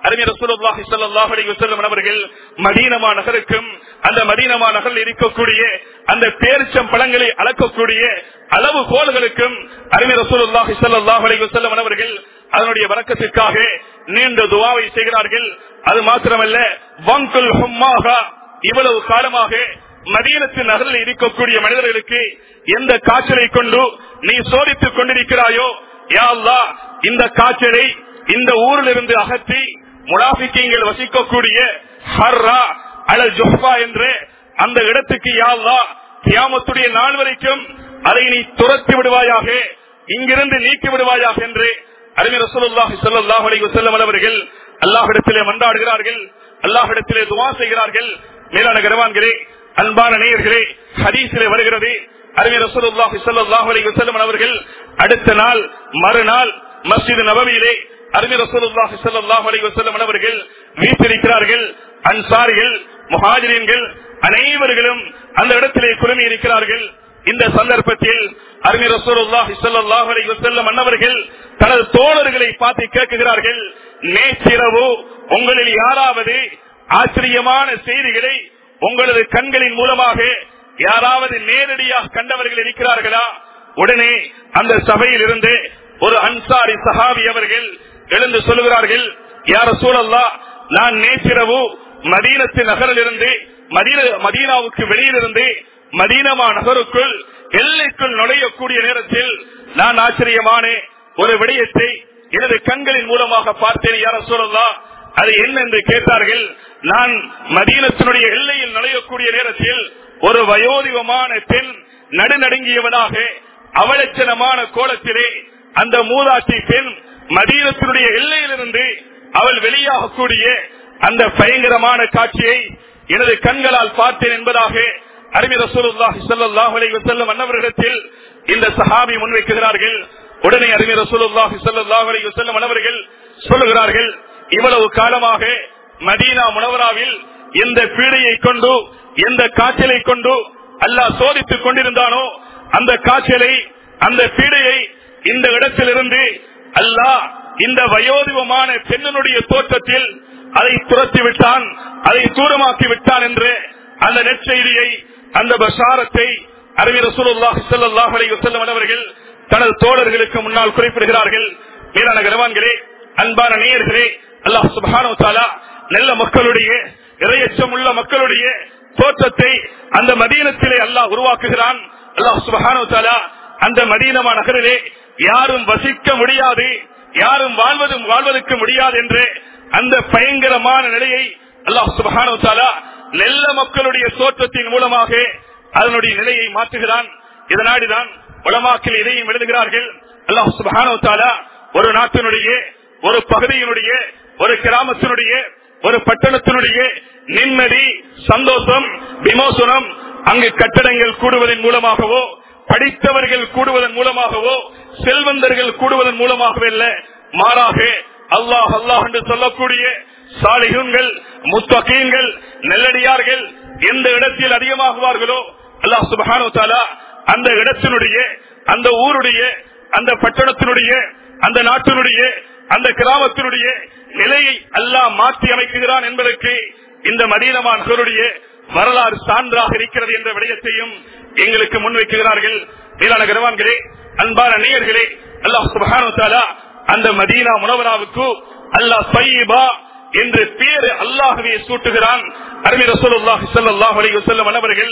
அறிஞர் ரசூலுல்லாஹி ஸல்லல்லாஹு அலைஹி வஸல்லம் அவர்கள் மதீனமா நகருக்கும் அந்த மதீனமா நகரில் இருக்கக்கூடிய அந்த பேரிச்சம் பழங்களை அளக்கக்கூடிய அளவு கோல்களுக்கும் அறிஞர் ரசூலுல்லாஹி ஸல்லல்லாஹு அலைஹி வஸல்லம் அவர்கள் அதனுடைய வணக்கத்திற்காக நீண்ட துவாவை செய்கிறார்கள் அது மாத்திரமல்ல வங்குல் ஹும்மாகா இவ்வளவு காலமாக மதீனத்து நகரில் இருக்கக்கூடிய மனிதர்களுக்கு எந்த காய்ச்சலை கொண்டு நீ சோதித்துக் கொண்டிருக்கிறாயோ யா அல்லாஹ் இந்த காய்ச்சலை இந்த ஊரில் இருந்து அகற்றி முனாபிக்கீங்கள் வசிக்கக்கூடிய ஹர்ரா அலல் ஜொஹ்பா என்று அந்த இடத்துக்கு யா அல்லாஹ் கியாமத்துடைய நாள் வரைக்கும் அதை நீ துரத்தி விடுவாயாக இங்கிருந்து நீக்கி விடுவாயாக என்று அறிஞர் ரசூலுல்லாஹி ஸல்லல்லாஹு அலைஹி வஸல்லம் அவர்கள் அல்லாஹ்விடத்திலே மன்றாடுகிறார்கள் அல்லாஹ்விடத்திலே துஆ செய்கிறார்கள் மேலான கரவான்களே அன்பான நேயர்களே ஹதீஸிலே வருகிறது அறிஞர் ரசூலுல்லாஹி ஸல்லல்லாஹு அலைஹி வஸல்லம் அவர்கள் அடுத்த நாள் மறுநாள் மஸ்ஜித் நபவியிலே அறிஞர் ரசூலுல்லாஹி ஸல்லல்லாஹு அலைஹி வஸல்லம் அவர்கள் வீட்டிருக்கிறார்கள் அன்சாரிகள் முஹாஜிரீன்கள் அனைவர்களும் அந்த இடத்திலே குழுமி இருக்கிறார்கள் இந்த சந்தர்ப்பத்தில் அறிஞர் ரசூலுல்லாஹி ஸல்லல்லாஹு அலைஹி வஸல்லம் அன்னவர்கள் தனது தோழர்களை பார்த்து கேட்கிறார்கள் நேற்றிரவு உங்களில் யாராவது ஆச்சரியமான செய்திகளை உங்களது கண்களின் மூலமாக யாராவது நேரடியாக கண்டவர்கள் இருக்கிறார்களா உடனே அந்த சபையில் இருந்து ஒரு அன்சாரி சஹாபி அவர்கள் எழுந்து சொல்லுகிறார்கள் யார சூழல்லா நான் நேற்றிரவு மதீனத்து நகரில் இருந்து மதீன- மதீனாவுக்கு வெளியிலிருந்து மதீனமா நகருக்குள் எல்லைக்குள் நுழையக்கூடிய நேரத்தில் நான் ஆச்சரியமான ஒரு விடயத்தை எனது கண்களின் மூலமாக பார்த்தேன் யார சூழல்லா அது என்ன என்று கேட்டார்கள் நான் மதீனத்தினுடைய எல்லையில் நுழையக்கூடிய நேரத்தில் ஒரு வயோதிகமான பெண் நடுநடுங்கியவனாக அவலட்சணமான கோலத்திலே அந்த மூதாட்டி பெண் மதீனத்தினுடைய எல்லையிலிருந்து அவள் வெளியாகக்கூடிய அந்த பயங்கரமான காட்சியை எனது கண்களால் பார்த்தேன் என்பதாக அறிஞர் ரசூலுல்லாஹி ஸல்லல்லாஹு அலைஹி வஸல்லம் அன்னவர்களிடத்தில் இந்த சஹாபி முன்வைக்கிறார்கள் உடனே அறிஞர் ரசூலுல்லாஹி ஸல்லல்லாஹு அலைஹி வஸல்லம் அன்னவர்கள் சொல்லுகிறார்கள் இவ்வளவு காலமாக மதீனா முனவராவில் எந்த பீடையை கொண்டு எந்த காய்ச்சலை கொண்டு அல்லாஹ் சோதித்துக் கொண்டிருந்தானோ அந்த காய்ச்சலை அந்த பீடையை இந்த இடத்திலிருந்து அல்லாஹ் இந்த வயோதிபமான பெண்ணனுடைய தோற்றத்தில் அதை துரத்தி விட்டான் அதை தூரமாக்கி விட்டான் என்று அந்த நெற்செய்தியை அந்த பஷாரத்தை அறிஞர் ரசூலுல்லாஹி ஸல்லல்லாஹு அலைஹி வஸல்லம் அவர்கள் தனது தோழர்களுக்கு முன்னால் குறிப்பிடுகிறார்கள் மேலான கரவான்களே அன்பான நேயர்களே அல்லாஹ் சுப்ஹானஹு வ தஆலா நல்ல மக்களுடைய இரையச்சம் உள்ள மக்களுடைய தோற்றத்தை அந்த மதீனத்திலே அல்லாஹ் உருவாக்குகிறான் அல்லாஹ் சுப்ஹானஹு வ தஆலா அந்த மதீனமா நகரிலே யாரும் வசிக்க முடியாது யாரும் வாழ்வதும் வாழ்வதற்கு முடியாது என்று அந்த பயங்கரமான நிலையை அல்லாஹ் சுப்ஹானஹு வ தஆலா நல்ல மக்களுடைய தோற்றத்தின் மூலமாக அதனுடைய நிலையை மாற்றுகிறான் இதனாடிதான் உலமாக்கள் இதையும் எழுதுகிறார்கள் அல்லாஹ் சுப்ஹானஹு வ தஆலா ஒரு நாட்டினுடைய ஒரு பகுதியினுடைய ஒரு கிராமத்தினுடைய ஒரு பட்டணத்தினுடைய நிம்மதி சந்தோஷம் விமோசனம் அங்கு கட்டடங்கள் கூடுவதன் மூலமாகவோ படித்தவர்கள் கூடுவதன் மூலமாகவோ செல்வந்தர்கள் கூடுவதன் மூலமாகவே அல்ல மாறாக அல்லாஹ் அல்லாஹ் என்று சொல்லக்கூடிய சாலிகங்கள் முத்தகீன்கள் நெல்லடியார்கள் எந்த இடத்தில் அதிகமாகுவார்களோ அல்லாஹ் சுபஹானு தாலா அந்த இடத்தினுடைய அந்த ஊருடைய அந்த பட்டணத்தினுடைய அந்த நாட்டினுடைய அந்த கிராமத்தினுடைய நிலையை அல்லாஹ் மாற்றி அமைக்குகிறான் என்பதற்கு இந்த மதீனமா நகருடைய வரலாறு சான்றாக இருக்கிறது என்ற விடயத்தையும் எங்களுக்கு முன்வைக்கிறார்கள் மேலான கரவான்களே அன்பான நேயர்களே அல்லாஹ் சுபஹானு தாலா அந்த மதீனா முனவராவுக்கு அல்லாஹ் சையீபா என்று பேரு அல்லாஹவே சூட்டுகிறான் அருமை ரசூலுல்லாஹி ஸல்லல்லாஹு அலைஹி வஸல்லம் அவர்கள்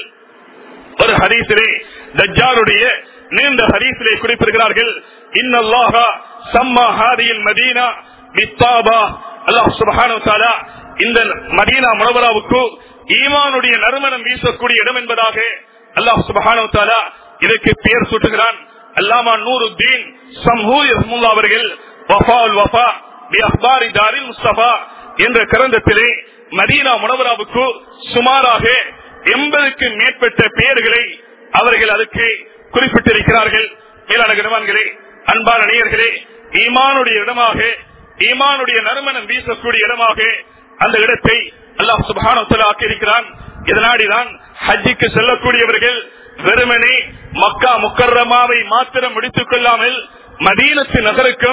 ஒரு ஹதீஸிலே தஜ்ஜாலுடைய நீண்ட ஹதீஸிலே குறிப்பிடுகிறார்கள் இன்னல்லாஹ சம்மா ஹாதியில் மதீனா பித்தாபா அல்லாஹ் சுப்ஹானஹு வ தஆலா இந்த மதீனா முனவராவுக்கு ஈமானுடைய நறுமணம் வீசக்கூடிய இடம் என்பதாக அல்லாஹ் சுப்ஹானஹு வ தஆலா இதற்கு பெயர் சூட்டுகிறான் அல்லாமா நூருத்தீன் சம்ஹூரி ரஹ்முல்லா அவர்கள் வஃபால் வஃபா பி அஹ்பாரி தாரில் முஸ்தபா என்ற கிரந்தத்திலே மதீனா முனவராவுக்கு சுமாராக எண்பதுக்கு மேற்பட்ட பெயர்களை அவர்கள் அதுக்கு குறிப்பிட்டிருக்கிறார்கள் மேலான கனவான்களே அன்பான நேயர்களே ஈமானுடைய இடமாக ஈமானுடைய நறுமணம் வீசக்கூடிய இடமாக அந்த இடத்தை அல்லாஹ் சுபானத்தில் ஆக்கியிருக்கிறான் இதனாடிதான் ஹஜ்ஜிக்கு செல்லக்கூடியவர்கள் வெறுமனே மக்கா முக்கர்ரமாவை மாத்திரம் முடித்துக் கொள்ளாமல் மதீனத்து நகருக்கும்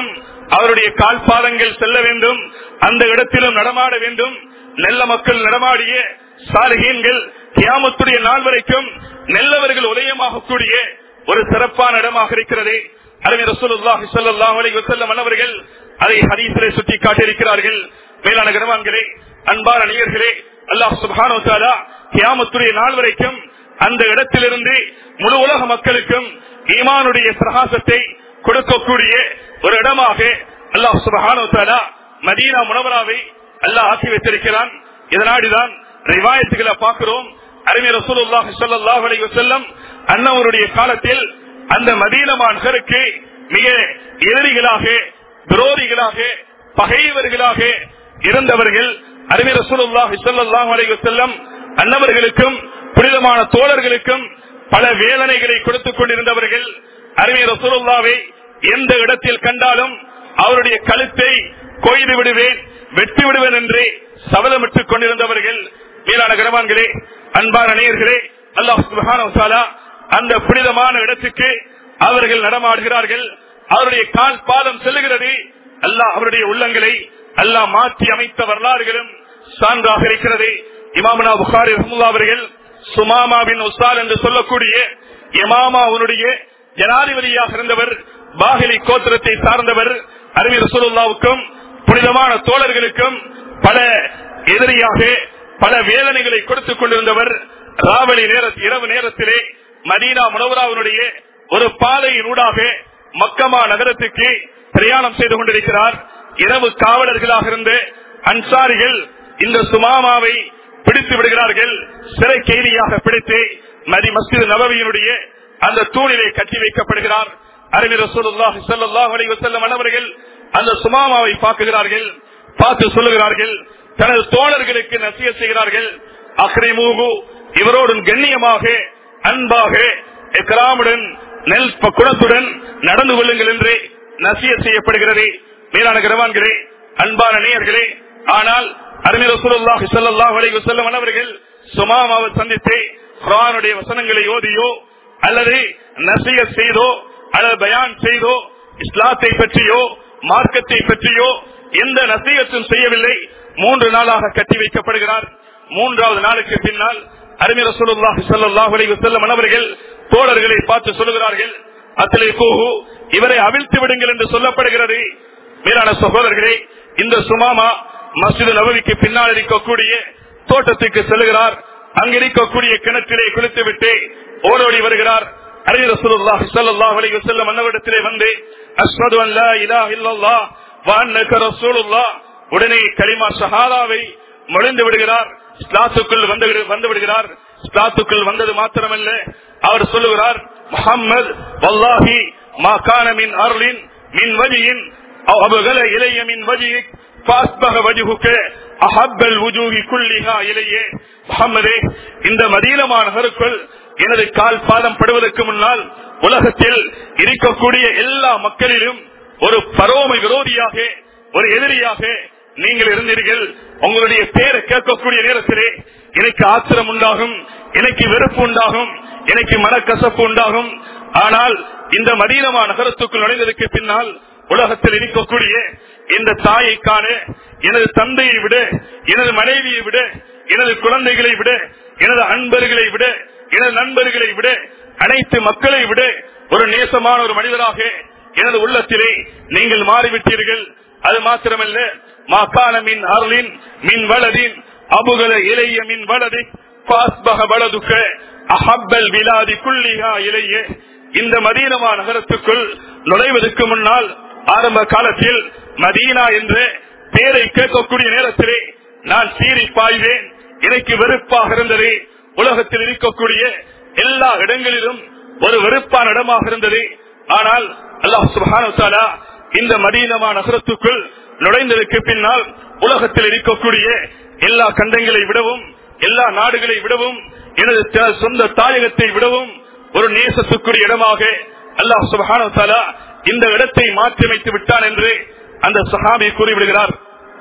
அவருடைய கால் பாதங்கள் செல்ல வேண்டும் அந்த இடத்திலும் நடமாட வேண்டும் நல்ல மக்கள் நடமாடிய சாலிகீன்கள் கியாமத்துடைய நாள் வரைக்கும் நல்லவர்கள் உதயமாகக்கூடிய ஒரு சிறப்பான இடமாக இருக்கிறது அருமை ரசூலுல்லாஹி ஸல்லல்லாஹு அலைஹி வஸல்லம் அன்னவர்கள் அதை ஹதீஸிலே சுட்டி காட்டியிருக்கிறார்கள் மேலான கனவான்களே அன்பான நேயர்களே அல்லாஹ் சுப்ஹானஹு வ தஆலா கியாமத்துடைய நாள் வரைக்கும் அந்த இடத்திலிருந்து முழு உலக மக்களுக்கும் ஈமானுடைய பிரகாசத்தை கொடுக்கக்கூடிய ஒரு இடமாக அல்லாஹ் சுப்ஹானஹு வ தஆலா மதீனா முனவராவை அல்லாஹ் ஆக்கி வைத்திருக்கிறான் இதனாடிதான் ரிவாயத்துகளை பார்க்கிறோம் அருமை ரசூலுல்லாஹி ஸல்லல்லாஹு அலைஹி வஸல்லம் அன்னவருடைய காலத்தில் அந்த மதீனமா நகருக்கு மிக எதிரிகளாக விரோதிகளாக பகைவர்களாக இருந்தவர்கள் அருமை ரசூலுல்லாஹி ஸல்லல்லாஹு அலைஹி வஸல்லம் அன்னவர்களுக்கும் புனிதமான தோழர்களுக்கும் பல வேதனைகளை கொடுத்துக் கொண்டிருந்தவர்கள் அருமை ரசூலுல்லாவை எந்த இடத்தில் கண்டாலும் அவருடைய கழுத்தை கொய்து விடுவேன் வெட்டி விடுவேன் என்று சபதமிட்டுக் கொண்டிருந்தவர்கள் மேலான கரவான்களே அன்பான நேயர்களே அல்லாஹ் சுப்ஹானஹு வ தஆலா அந்த புனிதமான இடத்துக்கு அவர்கள் நடமாடுகிறார்கள் அவருடைய கால் பாதம் செல்லுகிறது அல்லாஹ் அவருடைய உள்ளங்களை அல்லாஹ் மாற்றி அமைத்த வரலாறுகளும் சான்றாக இருக்கிறது இமாமனா புகாரி ரஹமுல்லா அவர்கள் சுமாமாவின் உஸ்தால் என்று சொல்லக்கூடிய இமாமாவுடைய ஜனாதிபதியாக இருந்தவர் பாகலி கோத்திரத்தை சார்ந்தவர் அருமை ரசூலுல்லாவுக்கும் புனிதமான தோழர்களுக்கும் பல எதிரியாக பல வேதனைகளை கொடுத்துக் கொண்டிருந்தவர் ராவணி நேர இரவு நேரத்திலே மதீனா முனவராவுடைய ஒரு பாதையின் ஊடாக மக்கமா நகரத்துக்கு பிரயாணம் செய்து கொண்டிருக்கிறார் இரவு காவலர்களாக இருந்த அன்சாரிகள் இந்த சுமாமாவை பிடித்து விடுகிறார்கள் சிறை கைதியாக பிடித்து மதி மஸ்ஜித் நபவியினுடைய அந்த தூணிலே கட்டி வைக்கப்படுகிறார் அருமை ரசூலுல்லாஹி ஸல்லல்லாஹு அலைஹி வஸல்லம் அன்னவர்கள் அந்த சுமாமாவை பார்க்குகிறார்கள் பார்த்து சொல்லுகிறார்கள் தனது தோழர்களுக்கு நசிய செய்கிறார்கள் அக்ரிமூகு இவரோடு கண்ணியமாக அன்பாக எக்ராமுடன் நெல் ப- குணத்துடன் நடந்து கொள்ளுங்கள் என்று நசிய செய்யப்படுகிறது மேலான கிரவான்களே அன்பான நேயர்களே ஆனால் அருமை ரசூலுல்லாஹி ஸல்லல்லாஹு அலைஹி வஸல்லம் அவர்கள் சுமாமாவை சந்தித்து குர்ஆனுடைய வசனங்களை ஓதியோ அல்லது நசிய செய்தோ அல்லது பயான் செய்தோ இஸ்லாத்தை பற்றியோ மார்க்கத்தை பற்றியோ எந்த நசீகத்தும் செய்யவில்லை மூன்று நாளாக கட்டி வைக்கப்படுகிறார் மூன்றாவது நாளுக்கு பின்னால் அருமை ரசூலுல்லாஹி ஸல்லல்லாஹு அலைஹி வஸல்லம் அவர்கள் தோழர்களை பார்த்து சொல்லுகிறார்கள் அத்தலை கூஹு இவரை அவிழ்த்து விடுங்கள் என்று சொல்லப்படுகிறது மேலான சகோதரர்களே இந்த சுமாமா மஸ்ஜித் நபவிக்கு பின்னால் இருக்கக்கூடிய தோட்டத்துக்கு செல்கிறார் அங்க இருக்கக்கூடிய கிணற்றிலே குளித்து விட்டு ஓடோடி வருகிறார் அலி ரசூலுல்லாஹி ஸல்லல்லாஹு அலைஹி வஸல்லம் அன்னவரிடத்திலே வந்து அஷ்ஹது அன் லா இலாஹ இல்லல்லாஹ் வ அன்னக ரசூலுல்லாஹ் உடனே கலிமா ஷஹாதாவை மொழிந்து விடுகிறார் இஸ்லாத்துக்குள் வந்து விடு- வந்து விடுகிறார் இஸ்லாத்துக்குள் வந்தது மாத்திரமல்ல அவர் சொல்லுகிறார் முஹம்மது வல்லாஹி மா கான மின் அருளின் மின் வஜியின் அபகல இளைய மின் வஜிக் فأصبح وجهك أحب الوجوه كلها إليه முகம்மதே இந்த மதீனமா நகருக்குள் எனது கால் பாதம் படுவதற்கு முன்னால் உலகத்தில் இருக்கக்கூடிய எல்லா மக்களிலும் ஒரு பரோமை விரோதியாக ஒரு எதிரியாக நீங்கள் இருந்தீர்கள் உங்களுடைய பேரை கேட்கக்கூடிய நேரத்திலே எனக்கு ஆத்திரம் உண்டாகும் எனக்கு வெறுப்பு உண்டாகும் எனக்கு மனக்கசப்பு உண்டாகும் ஆனால் இந்த மதீனமா நகரத்துக்குள் நுழைந்ததற்கு பின்னால் உலகத்தில் இருக்கக்கூடிய இந்த தாயை காண எனது தந்தையை விட எனது மனைவியை விட எனது குழந்தைகளை விட எனது அன்பர்களை விட எனது நண்பர்களை விட அனைத்து மக்களை விட ஒரு நேசமான ஒரு மனிதராக எனது உள்ளத்திலே நீங்கள் மாறிவிட்டீர்கள் அது மாத்திரமல்ல மாக்கான மின் அருளின் மின் வலதின் அபுகல இளைய மின் வலதி பாஸ்பக வலதுக்க அஹப்பல் விலாதி குள்ளிகா இளைய இந்த மதீனமா நகரத்துக்குள் நுழைவதற்கு முன்னால் ஆரம்ப காலத்தில் மதீனா என்ற பேரை கேட்கக்கூடிய நேரத்திலே நான் சீறி பாய்வேன் எனக்கு வெறுப்பாக இருந்தது உலகத்தில் இருக்கக்கூடிய எல்லா இடங்களிலும் ஒரு வெறுப்பான இடமாக இருந்தது ஆனால் அல்லாஹ் சுப்ஹானஹு வ தஆலா இந்த மதீனமா நகரத்துக்குள் நுழைந்ததற்கு பின்னால் உலகத்தில் இருக்கக்கூடிய எல்லா கண்டங்களை விடவும் எல்லா நாடுகளை விடவும் எனது த- சொந்த தாயகத்தை விடவும் ஒரு நேசத்துக்குரிய இடமாக அல்லாஹ் சுப்ஹானஹு வ தஆலா இந்த இடத்தை மாற்றியமைத்து விட்டான் என்று அந்த சஹாபி கூறிவிடுகிறார்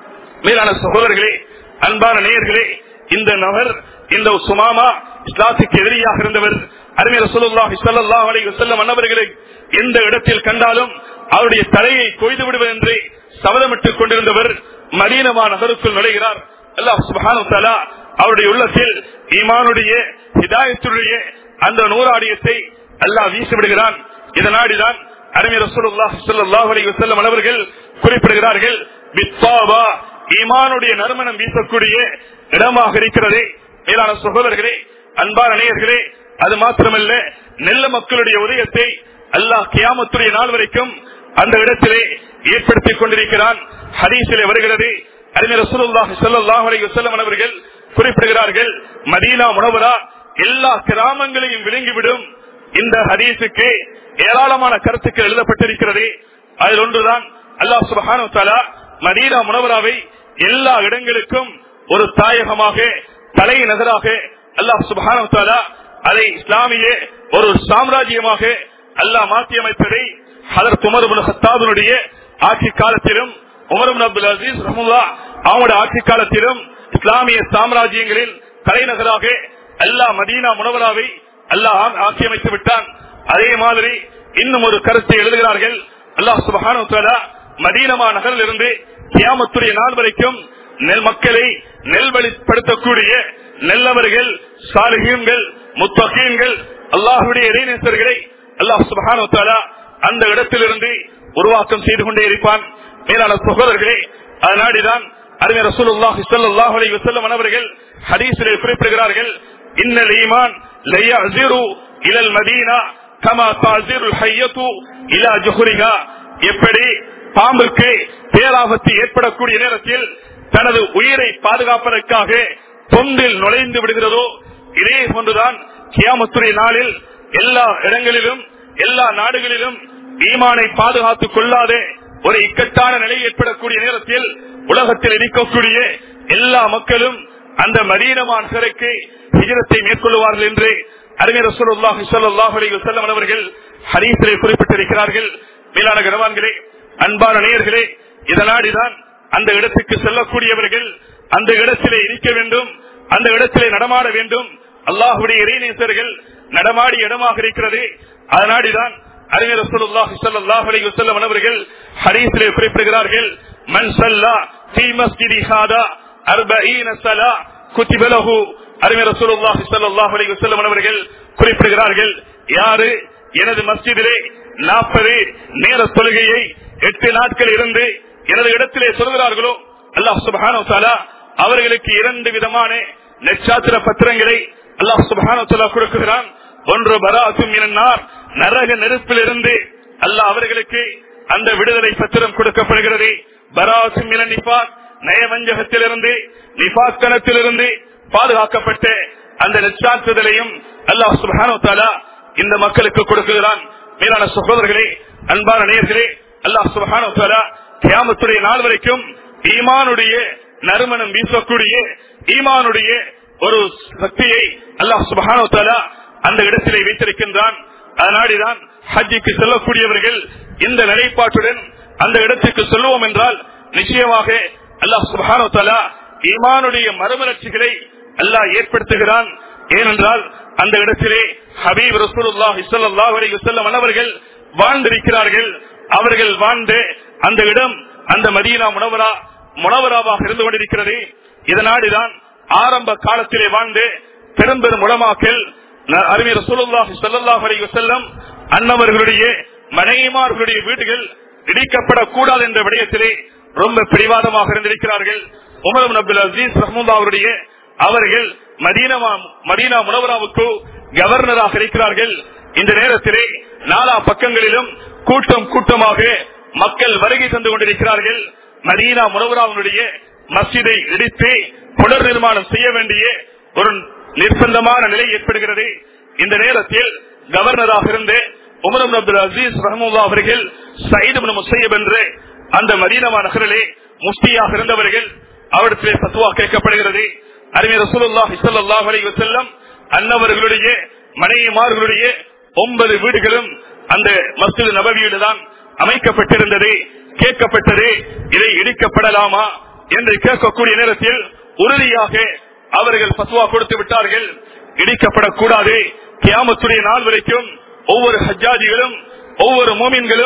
மேலான சகோதரர்களே அன்பான நேயர்களே இந்த நபர் இந்த சுமாமா இஸ்லாத்துக்கு எதிரியாக இருந்தவர் அருமை ரசூலுல்லாஹி ஸல்லல்லாஹு அலைஹி வஸல்லம் அன்னவர்களை எந்த இடத்தில் கண்டாலும் அவருடைய தலையை கொய்து விடுவது என்று சபதமிட்டுக் கொண்டிருந்தவர் மதீனமா நகருக்குள் நுழைகிறார் அல்லாஹ் சுப்ஹானஹு வ தஆலா அவருடைய உள்ளத்தில் ஈமானுடைய ஹிதாயத்துடைய அந்த நூறாடியத்தை அல்லாஹ் வீசி விடுகிறான் இதனாடிதான் அருமை ரசூலுல்லாஹி ஸல்லல்லாஹு அலைஹி வஸல்லம் அவர்கள் குறிப்பிடுகிறார்கள் பித்தாவா ஈமானுடைய நறுமணம் வீசக்கூடிய இடமாக இருக்கிறது மேலான சகோதரர்களே அன்பான நேயர்களே அது மாத்திரமல்ல நெல்ல மக்களுடைய உதயத்தை அல்லாஹ் கியாமத்துடைய நாள் வரைக்கும் அந்த இடத்திலே ஏற்படுத்திக் கொண்டிருக்கிறான் ஹதீஸிலே வருகிறது அறிஞர் ரசூலுல்லாஹி ஸல்லல்லாஹு அலைஹி வஸல்லம் அவர்கள் குறிப்பிடுகிறார்கள் மதீனா முனவரா எல்லா கிராமங்களையும் விழுங்கிவிடும் இந்த ஹதீஸுக்கு ஏராளமான கருத்துக்கள் எழுதப்பட்டிருக்கிறது அதில் ஒன்றுதான் அல்லாஹ் சுபஹானு தஆலா மதீனா முனவராவை எல்லா இடங்களுக்கும் ஒரு தாயகமாக தலைநகராக அல்லாஹ் சுபஹானு தஆலா அதை இஸ்லாமிய ஒரு சாம்ராஜ்யமாக அல்லாஹ் மாற்றி அமைத்ததை ஹதரத் உமர் இப்னு ஹத்தாபினுடைய ஆட்சி காலத்திலும் உமர் இப்னு அப்துல் அசீஸ் ரஹ்மத்துல்லாஹ் அவங்களுடைய ஆட்சி காலத்திலும் இஸ்லாமிய சாம்ராஜ்யங்களின் தலைநகராக அல்லாஹ் மதீனா முனவராவை அல்லாஹ் ஆட்சி அமைத்து விட்டான் அதே மாதிரி இன்னும் ஒரு கருத்தை எழுதுகிறார்கள் அல்லாஹ் சுபஹானு தஆலா மதீனமா நகரில் இருந்து கியாமத்துடைய நாள் வரைக்கும் நெல் மக்களை நெல்வழிப்படுத்தக்கூடிய நெல்லவர்கள் சாலிகீன்கள் முத்தகீன்கள் அல்லாஹுடைய இறைநேசர்களை அல்லாஹ் சுபஹானு தஆலா அந்த இடத்திலிருந்து உருவாக்கம் செய்து கொண்டே இருப்பான் மேலான சகோதரர்களே அதனாடிதான் அறிஞர் ரசூலுல்லாஹி ஸல்லல்லாஹு அலைஹி வஸல்லம் அவர்கள் ஹதீஸிலே குறிப்பிடுகிறார்கள் இன்னல் ஈமான் லயஸிரு இலல் மதீனா கமா தாஸிருல் ஹய்யத்து இலா ஜுஹரிஹா எப்படி பாம்புக்கு பேராபத்து ஏற்படக்கூடிய நேரத்தில் தனது உயிரை பாதுகாப்பதற்காக தொண்டில் நுழைந்து விடுகிறதோ இதே போன்றுதான் கியாமத்துறை நாளில் எல்லா இடங்களிலும் எல்லா நாடுகளிலும் ஈமானை பாதுகாத்துக் கொள்ளாத ஒரு இக்கட்டான நிலை ஏற்படக்கூடிய நேரத்தில் உலகத்தில் இருக்கக்கூடிய எல்லா மக்களும் அந்த மதீனமான சிறைக்கு ஹிஜரத்தை மேற்கொள்வார்கள் என்று அறிஞர் ரசூலுல்லாஹி ஸல்லல்லாஹு அலைஹி வஸல்லம் அவர்கள் ஹதீஸிலே குறிப்பிட்டிருக்கிறார்கள் மேலான கனவான்களே அன்பான நேயர்களே இதனாடிதான் அந்த இடத்துக்கு செல்லக்கூடியவர்கள் அந்த இடத்திலே இருக்க வேண்டும் அந்த இடத்திலே நடமாட வேண்டும் அல்லாஹுடைய இறைநேசர்கள் நடமாடிய இடமாக இருக்கிறது அதனாடிதான் அறிஞர் ரசூலுல்லாஹி ஸல்லல்லாஹு அலைஹி வஸல்லம் அவர்கள் ஹதீஸிலே குறிப்பிடுகிறார்கள் மன் ஸல்லா ஃபீ மஸ்ஜிதி ஹாதா 40 ஸலா குத்திப லஹு அறிஞர் ரசூலுல்லாஹி ஸல்லல்லாஹு அலைஹி வஸல்லம் அவர்கள் குறிப்பிடுகிறார்கள் யாரு எனது மஸ்ஜிதிலே 40 நேர தொழுகையை எட்டு நாட்கள் இருந்து எனது இடத்திலே சொல்கிறார்களோ அல்லாஹ் சுப்ஹானஹு வ தஆலா அவர்களுக்கு இரண்டு விதமான நட்சாத்திர பத்திரங்களை அல்லாஹ் சுப்ஹானஹு வ தஆலா கொடுக்கிறான் ஒன்று பராத்தும் இனன்னார் நரக நெருப்பிலிருந்து அல்லாஹ் அவர்களுக்கு அந்த விடுதலை பத்திரம் கொடுக்கப்படுகிறது பராத்தும் இன நிபாக் நயவஞ்சகத்திலிருந்து நிபாக்கணத்திலிருந்து பாதுகாக்கப்பட்ட அந்த நச்சாற்றுதலையும் அல்லாஹ் சுப்ஹானஹு வ தஆலா இந்த மக்களுக்கு கொடுக்கிறான் மேலான சகோதரர்களே அன்பான நேயர்களே அல்லாஹ் சுப்ஹானஹு வ தஆலா கியாமத்துடைய நாள் வரைக்கும் ஈமானுடைய நறுமணம் வீசக்கூடிய ஈமானுடைய ஒரு சக்தியை அல்லாஹ் சுபஹானு தஆலா அந்த இடத்திலே வைத்திருக்கின்றான் அதனாடிதான் ஹஜ்ஜிக்கு செல்லக்கூடியவர்கள் இந்த நிலைப்பாட்டுடன் அந்த இடத்துக்கு செல்வோம் என்றால் நிச்சயமாக அல்லாஹ் சுபஹானு தஆலா ஈமானுடைய மறுமலர்ச்சிகளை அல்லாஹ் ஏற்படுத்துகிறான் ஏனென்றால் அந்த இடத்திலே ஹபீப் ரசூலுல்லாஹி ஸல்லல்லாஹு அலைஹி வஸல்லம் அவர்கள் வாழ்ந்திருக்கிறார்கள் அவர்கள் வாழ்ந்த அந்த இடம் அந்த மதீனா முனவரா முனவராவாக இருந்து கொண்டிருக்கிறது இதனாடிதான் ஆரம்ப காலத்திலே வாழ்ந்து பெரும் பெரும் உலமாக்கள் அறிஞர் ரசூலுல்லாஹி ஸல்லல்லாஹு அலைஹி வஸல்லம் அன்னவர்களுடைய மனைவிமார்களுடைய வீடுகள் இடிக்கப்படக்கூடாது என்ற விடயத்திலே ரொம்ப பிடிவாதமாக இருந்திருக்கிறார்கள் உமர் இப்னு அப்துல் அசீஸ் ரஹ்முல்லா அவருடைய அவர்கள் மதீனமா மதீனா முனவராவுக்கு கவர்னராக இருக்கிறார்கள் இந்த நேரத்திலே நாலா பக்கங்களிலும் கூட்டம் கூட்டமாக மக்கள் வருகை தந்து கொண்டிருக்கிறார்கள் மதீனா முனவராவுடைய மஸ்ஜிதை இடித்து புனர் நிர்மாணம் செய்ய வேண்டிய ஒரு நிர்பந்தமான நிலை ஏற்படுகிறது இந்த நேரத்தில் கவர்னராக இருந்து உமர் இப்னு அப்துல் அசீஸ் ரஹமுல்லா அவர்கள் சயித் இப்னு முசையப் என்று அந்த மதீனமா நகரிலே முஃப்தியாக இருந்தவர்கள் அவரிடத்திலே பத்துவா கேட்கப்படுகிறது அறிஞர் ரசூலுல்லாஹி ஸல்லல்லாஹு அலைஹி வஸல்லம் அன்னவர்களுடைய மனைவிமார்களுடைய ஒன்பது வீடுகளும் அந்த மஸ்ஜித் நபவியில தான் அமைக்கப்பட்டிருந்தது கேட்கப்பட்டது இதை இடிக்கப்படலாமா என்று கேட்கக்கூடிய நேரத்தில் உறுதியாக அவர்கள் பத்துவா கொடுத்து விட்டார்கள் இடிக்கப்படக்கூடாது கியாமத்துடைய நாள் வரைக்கும் ஒவ்வொரு ஹஜ்ஜாஜிகளும் ஒவ்வொரு மோமின்களும்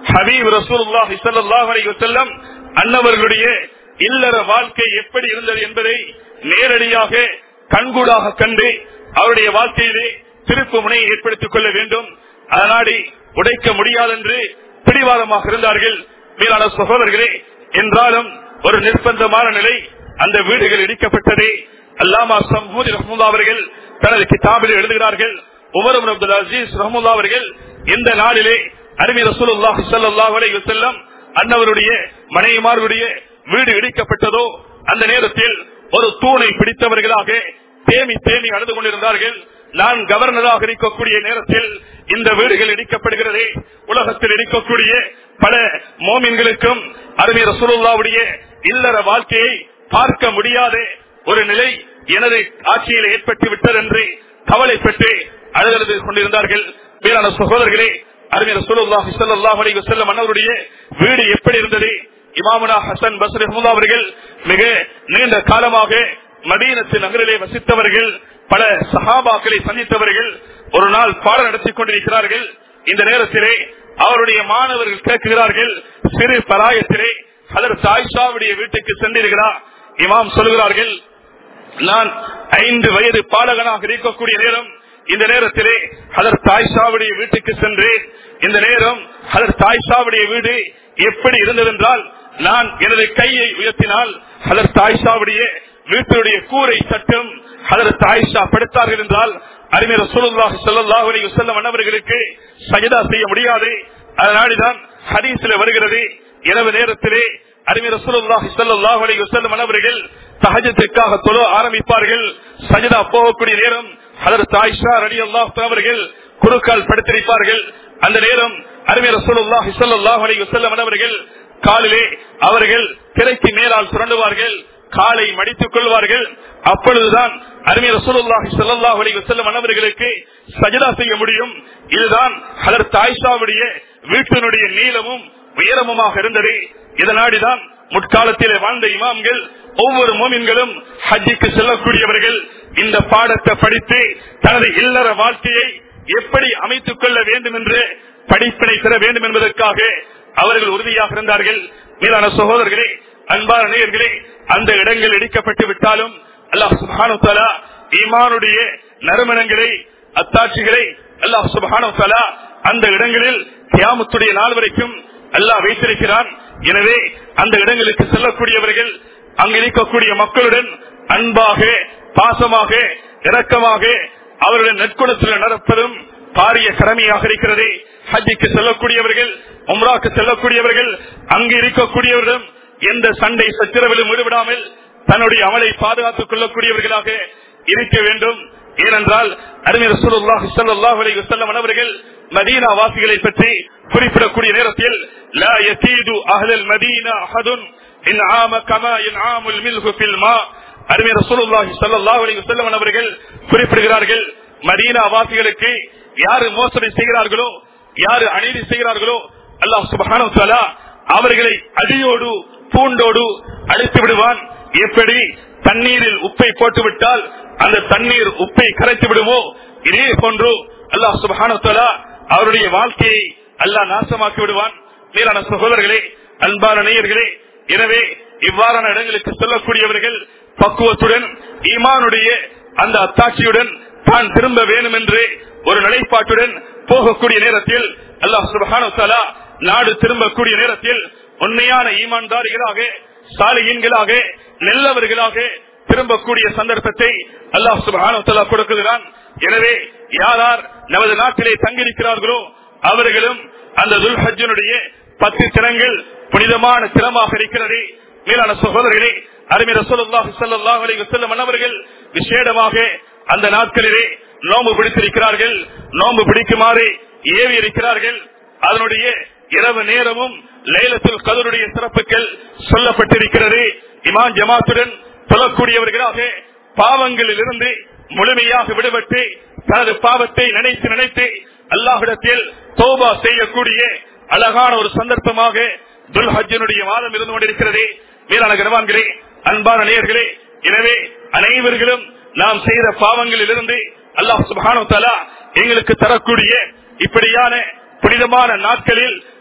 ஹபீப் ரசூலுல்லாஹி ஸல்லல்லாஹு அலைஹி வஸல்லம் அன்னவர்களுடைய இல்லற வாழ்க்கை எப்படி இருந்தது என்பதை நேரடியாக கண்கூடாக கண்டு அவருடைய வாழ்க்கையிலே திருப்பு முனையை ஏற்படுத்திக் கொள்ள வேண்டும் அதனாடி உடைக்க முடியாது என்று பிடிவாதமாக இருந்தார்கள் மேலான சகோதரர்களே என்றாலும் ஒரு நிர்பந்தமான நிலை அந்த வீடுகள் இடிக்கப்பட்டதே அல்லாமா சம்பூதி ரஹமுல்லா அவர்கள் தனது கிதாபில் எழுதுகிறார்கள் உமர் அப்துல் அசீஸ் ரஹமுல்லா அவர்கள் இந்த நாளிலே அருமை ரசூலுல்லாஹி ஸல்லல்லாஹு அலைஹி வஸல்லம் அன்னவருடைய மனைவிமார்களுடைய வீடு இடிக்கப்பட்டதோ அந்த நேரத்தில் ஒரு தூணை பிடித்தவர்களாக தேமி தேமி அழுது கொண்டிருந்தார்கள் நான் கவர்னராக இருக்கக்கூடிய நேரத்தில் இந்த வீடுகள் இடிக்கப்படுகிறதே உலகத்தில் இருக்கக்கூடிய பல மோமின்களுக்கும் அருமை ரசூலுல்லாவுடைய இல்லற வாழ்க்கையை பார்க்க முடியாத ஒரு நிலை எனது ஆட்சியில் ஏற்பட்டு விட்டது என்று கவலைப்பட்டு அழுது கொண்டிருந்தார்கள் மேலான சகோதரர்களே அருமை ரசூலுல்லாஹி ஸல்லல்லாஹு அலைஹி வஸல்லம் அன்னவருடைய வீடு எப்படி இருந்தது இமாமுனா ஹசன் பஸ்ரி ரஹ்மத்துல்லாஹி அவர்கள் மிக நீண்ட காலமாக மதீனத்து நகரிலே வசித்தவர்கள் பல சஹாபாக்களை சந்தித்தவர்கள் ஒரு நாள் பாடம் நடத்திக் கொண்டிருக்கிறார்கள் இந்த நேரத்திலே அவருடைய மாணவர்கள் கேட்கிறார்கள் சிறு பராயத்திலே அதற்கு ஆயிஷாவுடைய வீட்டுக்கு சென்றிருக்கிறார் இமாம் சொல்கிறார்கள் நான் ஐந்து வயது பாலகனாக இருக்கக்கூடிய நேரம் இந்த நேரத்திலே அதர் தாய்ஷாவுடைய வீட்டுக்கு சென்று இந்த நேரம் அதர் தாய்ஷாவுடைய வீடு எப்படி இருந்ததென்றால் நான் எனது கையை உயர்த்தினால் அதர் தாய்ஷாவுடைய வீட்டினுடைய கூரை சட்டம் அதர் தாய்ஷா படுத்தார்கள் என்றால் அறிஞர் ரசூலுல்லாஹி ஸல்லல்லாஹு அலைஹி வஸல்லம் அன்னவர்களுக்கு சஜதா செய்ய முடியாது அதனால்தான் ஹதீஸ்ல வருகிறது இரவு நேரத்திலே அறிஞர் ரசூலுல்லாஹி ஸல்லல்லாஹு அலைஹி வஸல்லம் அன்னவர்கள் தஹஜ்ஜுக்காக தொழ ஆரம்பிப்பார்கள் சஜதா போகக்கூடிய நேரம் ஹதரத் ஆயிஷா ரலியல்லாஹு அவர்கள் குறுக்கால் படுத்திருப்பார்கள் அந்த நேரம் அறிஞர் ரசூலுல்லாஹி ஸல்லல்லாஹு அலைஹி வஸல்லம் அன்னவர்கள் காலிலே அவர்கள் திரைக்கு மேலால் சுரண்டுவார்கள் காலை மடித்துக் கொள்வார்கள் அப்பொழுதுதான் அறிஞர் ரசூலுல்லாஹி ஸல்லல்லாஹு அலைஹி வஸல்லம் அன்னவர்களுக்கு சஜதா செய்ய முடியும் இதுதான் ஹதரத் ஆயிஷாவுடைய வீட்டினுடைய நீளமும் உயரமுமாக இருந்தது இதனாடிதான் முற்காலத்திலே வாழ்ந்த இமாம்கள் ஒவ்வொரு மோமின்களும் ஹஜ்ஜிக்கு செல்லக்கூடியவர்கள் இந்த பாடத்தை படித்து தனது இல்லற வாழ்க்கையை எப்படி அமைத்துக் கொள்ள வேண்டும் என்று படிப்பினை பெற வேண்டும் என்பதற்காக அவர்கள் உறுதியாக இருந்தார்கள் மேலான சகோதரர்களே அன்பான நேயர்களே அந்த இடங்கள் இடிக்கப்பட்டு விட்டாலும் அல்லாஹ் சுபானு தலா ஈமானுடைய நறுமணங்களை அத்தாட்சிகளை அல்லாஹ் சுபானு தலா அந்த இடங்களில் கியாமத்துடைய நாள் வரைக்கும் அல்லாஹ் வைத்திருக்கிறான் எனவே அந்த இடங்களுக்கு செல்லக்கூடியவர்கள் அங்கு இருக்கக்கூடிய மக்களுடன் அன்பாக பாசமாக இரக்கமாக அவருடைய நற்குணத்தில் நடப்பதும் பாரிய கடமையாக இருக்கிறது ஹஜ்ஜிக்கு செல்லக்கூடியவர்கள் உம்ராக்கு செல்லக்கூடியவர்கள் அங்கு இருக்கக்கூடியவர்களும் எந்த சண்டை சச்சரவிலும் ஈடுபடாமல் தன்னுடைய அமலை பாதுகாத்துக் கொள்ளக்கூடியவர்களாக இருக்க வேண்டும் ஏனென்றால் அறிஞர் ரசூலுல்லாஹி ஸல்லல்லாஹு அலைஹி வஸல்லம் அவர்கள் மதீனா வாசிகளை பற்றி குறிப்பிடக்கூடிய நேரத்தில் லா யதீது அஹ்லல் மதீனா அஹதுன் இன்ஆம கமா இன்ஆமுல் மில்ஹு ஃபில் மா அறிஞர் ரசூலுல்லாஹி ஸல்லல்லாஹு அலைஹி வஸல்லம் அவர்கள் குறிப்பிடுகிறார்கள் மதீனா வாசிகளுக்கு யாரு மோசடி செய்கிறார்களோ யாரு அநீதி செய்கிறார்களோ அல்லாஹ் சுப்ஹானஹு வ தஆலா அவர்களை அடியோடு பூண்டோடு அழித்து விடுவான் எப்படி தண்ணீரில் உப்பை போட்டு விட்டால் அந்த தண்ணீர் உப்பை கரைத்து விடுமோ இதே போன்று அல்லாஹ் சுபஹானு தஆலா அவருடைய வாழ்க்கையை அல்லாஹ் நாசமாக்கி விடுவான் மேலான சகோதரர்களே அன்பான நேயர்களே எனவே இவ்வாறான இடங்களுக்கு செல்லக்கூடியவர்கள் பக்குவத்துடன் ஈமானுடைய அந்த அத்தாட்சியுடன் தான் திரும்ப வேண்டும் என்று ஒரு நிலைப்பாட்டுடன் போகக்கூடிய நேரத்தில் அல்லாஹ் சுபஹானு தஆலா நாடு திரும்பக்கூடிய நேரத்தில் உண்மையான ஈமான்தாரிகளாக சாலியன்களாக நல்லவர்களாக திரும்பக்கூடிய சந்தர்ப்பத்தை அல்லாஹ் சுபான கொடுக்குகிறான் எனவே யார் யார் நமது நாட்டிலே தங்கியிருக்கிறார்களோ அவர்களும் அந்த துல்ஹஜனுடைய பத்து தினங்கள் புனிதமான தினமாக இருக்கிறது மேலான சகோதரர்களே அருமை ரசூலுல்லாஹி ஸல்லல்லாஹு அலைஹி வஸல்லம் அவர்கள் விசேடமாக அந்த நாட்களிலே நோன்பு பிடித்திருக்கிறார்கள் நோன்பு பிடிக்குமாறு ஏவி இருக்கிறார்கள் அதனுடைய இரவு நேரமும் லைலத்துல் கதருடைய சிறப்புகள் சொல்லப்பட்டிருக்கிறது இமான் ஜமாத்துடன் சொல்லக்கூடியவர்களாக பாவங்களில் இருந்து முழுமையாக விடுபட்டு தனது பாவத்தை நினைத்து நினைத்து அல்லாஹிடத்தில் தோபா செய்யக்கூடிய அழகான ஒரு சந்தர்ப்பமாக துல்ஹஜனுடைய மாதம் இருந்து கொண்டிருக்கிறது மேலான கனவான்களே அன்பான நேயர்களே எனவே அனைவர்களும் நாம் செய்த பாவங்களில் இருந்து அல்லாஹ் சுபானு தலா எங்களுக்கு தரக்கூடிய இப்படியான புனிதமான நாட்களில்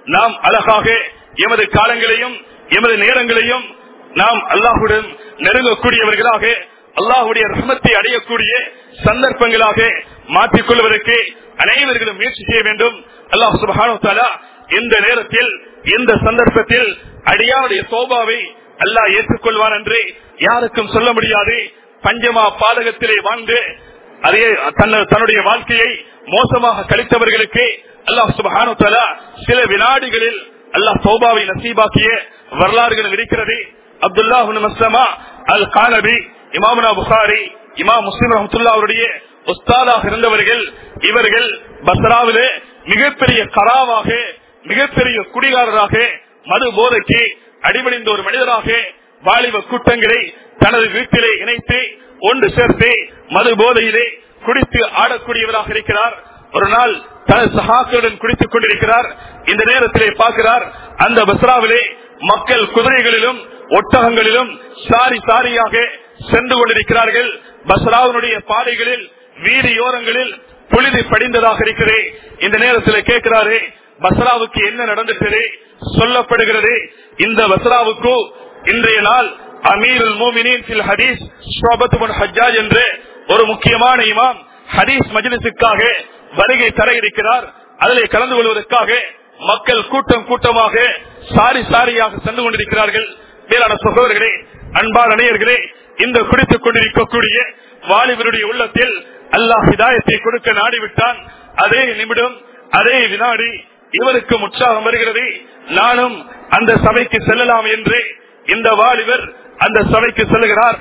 நாம் அழகாக எமது காலங்களையும் எமது நேரங்களையும் நாம் அல்லாஹுடன் நெருங்கக்கூடியவர்களாக அல்லாஹுடைய ரஹமத்தை அடையக்கூடிய சந்தர்ப்பங்களாக மாற்றிக் கொள்வதற்கு அனைவர்களும் முயற்சி செய்ய வேண்டும் அல்லாஹ் சுபஹானு தாலா இந்த நேரத்தில் இந்த சந்தர்ப்பத்தில் அடியாருடைய சோபாவை அல்லாஹ் ஏற்றுக்கொள்வான் என்று யாருக்கும் சொல்ல முடியாது பஞ்சமா பாதகத்திலே வாழ்ந்து அதே தன்ன- தன்னுடைய வாழ்க்கையை மோசமாக கழித்தவர்களுக்கு அல்லாஹ் சுபஹானு தாலா சில வினாடிகளில் அல்லாஹ் சோபாவை நசீபாக்கிய வரலாறுகளும் இருக்கிறது அப்துல்லா மஸ்லமா அல் கானபி இமாமுனா புகாரி இமாம் முஸ்லிம் ரஹமத்துல்லா அவருடைய உஸ்தாதாக இருந்தவர்கள் இவர்கள் பஸ்ராவிலே மிகப்பெரிய கராவாக மிகப்பெரிய குடிகாரராக மது போதைக்கு அடிபணிந்த ஒரு மனிதராக வாலிப கூட்டங்களை தனது வீட்டிலே இணைத்து ஒன்று சேர்த்து மது போதையிலே குடித்து ஆடக்கூடியவராக இருக்கிறார் ஒரு நாள் தனது சகாக்களுடன் குடித்துக் கொண்டிருக்கிறார் இந்த நேரத்திலே பார்க்கிறார் அந்த பஸ்ராவிலே மக்கள் குதிரைகளிலும் ஒட்டகங்களிலும் சாரி சாரியாக சென்று கொண்டிருக்கிறார்கள் பஸ்ராவினுடைய பாதைகளில் வீதியோரங்களில் புழுதி படிந்ததாக இருக்கிறது இந்த நேரத்தில் கேட்கிறாரு பஸ்ராவுக்கு என்ன நடந்துட்டது சொல்லப்படுகிறது இந்த பஸ்ராவுக்கு இன்றைய நாள் அமீருல் மோமினின் ஃபில் ஹதீஸ் ஷோபத் பின் ஹஜ்ஜாஜ் என்று ஒரு முக்கியமான இமாம் ஹதீஸ் மஜ்லிஸுக்காக வருகை தர இருக்கிறார் அதிலே கலந்து கொள்வதற்காக மக்கள் கூட்டம் கூட்டமாக சாரி சாரியாக சென்று கொண்டிருக்கிறார்கள் மேலான சகோதரர்களே அன்பான அணையர்களே இந்த குடித்துக் கொண்டிருக்கக்கூடிய வாலிபருடைய உள்ளத்தில் அல்லாஹ் ஹிதாயத்தை கொடுக்க நாடிவிட்டான் அதே நிமிடம் அதே வினாடி இவருக்கு உற்சாகம் வருகிறது நானும் அந்த சபைக்கு செல்லலாம் என்று இந்த வாலிபர் அந்த சபைக்கு செல்கிறார்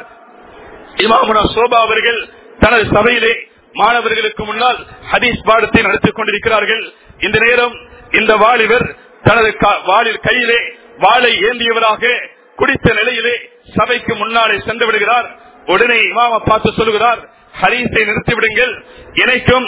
இமாமுனா சோபா அவர்கள் தனது சபையிலே மாணவர்களுக்கு முன்னால் ஹதீஸ் பாடத்தை நடத்திக் கொண்டிருக்கிறார்கள் இந்த நேரம் இந்த வாலிபர் தனது கா- வாளில் கையிலே வாளை ஏந்தியவராக குடித்த நிலையிலே சபைக்கு முன்னாலே சென்று விடுகிறார் உடனே இமாம பார்த்து சொல்லுகிறார் ஹதீஸை நிறுத்தி விடுங்கள் இணைக்கும்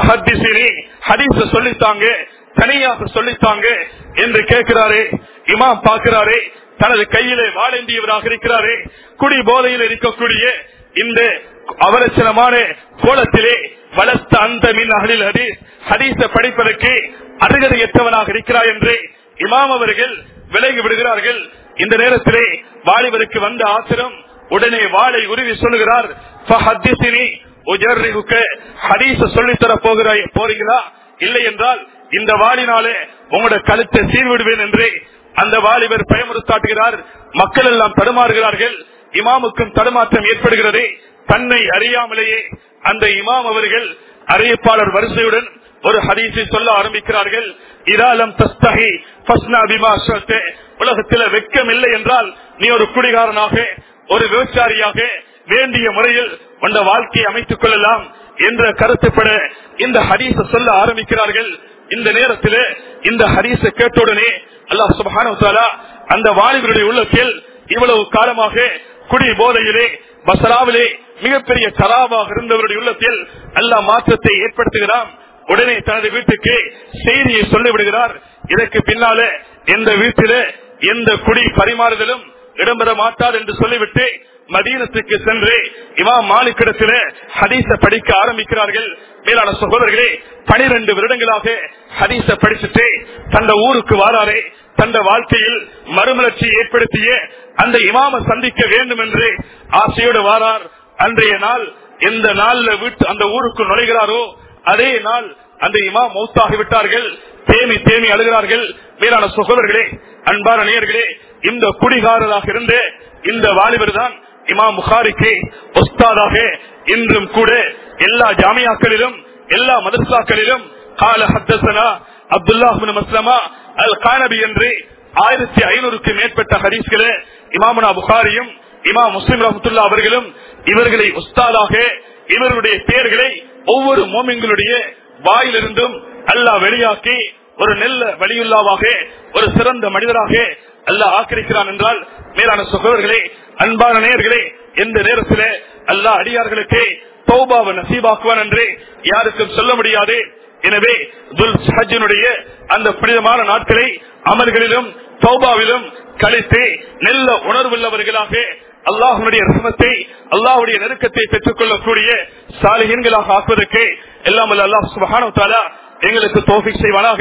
ஹதீஸ சொல்லித்தாங்க தனியாக சொல்லித்தாங்க என்று கேட்கிறாரே இமாம் பார்க்கிறாரே தனது கையிலே வாழேந்தியவராக இருக்கிறாரே குடி போதையில் இருக்கக்கூடிய இந்த அவலட்சணமான கோலத்திலே வளர்த்த அந்த மின் அகலில் ஹதீஸ் ஹதீஸ படிப்பதற்கு அருகதையற்றவனாக இருக்கிறார் என்று இமாம் அவர்கள் விலகி விடுகிறார்கள் இந்த நேரத்திலே வாலிபருக்கு வந்த ஆத்திரம் உடனே வாளை உருவி சொல்லுகிறார் "ஃபஹத்திஸினி உஜர்ரிஹுக்க." ஹதீஸ சொல்லித்தர போகிறாய் போறீங்களா இல்லை என்றால் இந்த வாளினாலே உங்களோட கழுத்தை சீர்விடுவேன் என்று அந்த வாலிபர் பயமுறுத்தாட்டுகிறார் மக்கள் எல்லாம் தடுமாறுகிறார்கள் இமாமுக்கும் தடுமாற்றம் ஏற்படுகிறது தன்னை அறியாமலேயே அந்த இமாம் அவர்கள் அறிவிப்பாளர் வரிசையுடன் ஒரு ஹதீஸை சொல்ல ஆரம்பிக்கிறார்கள் இராலம் தஸ்தகி ஃபஸ்னா பிமா ஷஅ்த. உலகத்தில வெக்கம் இல்லை என்றால் நீ ஒரு குடிகாரனாக ஒரு விபச்சாரியாக வேண்டிய முறையில் உண்ட வாழ்க்கையை அமைத்துக் கொள்ளலாம் என்ற கருத்துப்பட இந்த ஹதீஸ சொல்ல ஆரம்பிக்கிறார்கள் இந்த நேரத்தில் இந்த ஹதீஸ கேட்டவுடனே அல்லாஹ் சுப்ஹானஹு வ தஆலா அந்த வாலிபருடைய உள்ளத்தில் இவ்வளவு காலமாக குடி போதையிலே பசராவிலே மிகப்பெரிய கராவாக இருந்தவருடைய உள்ளத்தில் அல்லாஹ் மாற்றத்தை ஏற்படுத்துகிறான் உடனே தனது வீட்டுக்கு செய்தியை சொல்லிவிடுகிறார் இதற்கு பின்னாலே எந்த வீட்டிலே எந்த குடி பரிமாறுதலும் இடம்பெற மாட்டார் என்று சொல்லிவிட்டு மதீனத்துக்கு சென்று இமாம் மாலிக்கிடத்திலே ஹதீஸ படிக்க ஆரம்பிக்கிறார்கள் மேலான சகோதரர்களே பனிரெண்டு வருடங்களாக ஹதீஸ படிச்சுட்டு தந்த ஊருக்கு வாராரே தந்த வாழ்க்கையில் மறுமலர்ச்சி ஏற்படுத்திய அந்த இமாம சந்திக்க வேண்டும் என்று ஆசையோடு வாரார் அன்றைய நாள் எந்த நாள்ல வீட்டு அந்த ஊருக்கு நுழைகிறாரோ அதே நாள் அந்த இமாம் மௌத்தாகி விட்டார்கள் தேமி தேமி அழுகிறார்கள் மேலான சகோதரர்களே அன்பான நேயர்களே இந்த குடிகாரராக இருந்த இந்த வாலிபர் தான் இமாம் புகாரிக்கு ஒஸ்தாதாக இன்றும் கூட எல்லா ஜாமியாக்களிலும் எல்லா மதரசாக்களிலும் கால ஹத்தசனா அப்துல்லாஹின் மஸ்லமா அல் கானபி என்று ஆயிரத்தி ஐநூறுக்கு மேற்பட்ட ஹதீஸ்களே இமாமுனா புகாரியும் இமாம் முஸ்லிம் ரஹமத்துல்லா அவர்களும் இவர்களை உஸ்தாதாக இவர்களுடைய பெயர்களை ஒவ்வொரு மோமிங்களுடைய வாயிலிருந்தும் அல்லாஹ் வெளியாக்கி ஒரு நெல்ல வழியுள்ளாவாக ஒரு சிறந்த மனிதராக அல்லாஹ் ஆக்கிரிக்கிறான் என்றால் மேலான சகோதரர்களே அன்பான நேயர்களே எந்த நேரத்திலே அல்லாஹ் அடியார்களுக்கு தௌபாவை நசீபாக்குவான் என்று யாருக்கும் சொல்ல முடியாது எனவே துல் ஹஜ்ஜினுடைய அந்த புனிதமான நாட்களை அமல்களிலும் தௌபாவிலும் கழித்து நல்ல உணர்வுள்ளவர்களாக அல்லாஹனுடைய ரஹமத்தை அல்லாஹுடைய நெருக்கத்தை பெற்றுக் கொள்ளக்கூடிய சாலிகன்களாக ஆக்குவதற்கு எல்லாம் வல்ல அல்லாஹ் சுபஹானஹு வ தஆலா எங்களுக்கு தோஃபிக் செய்வானாக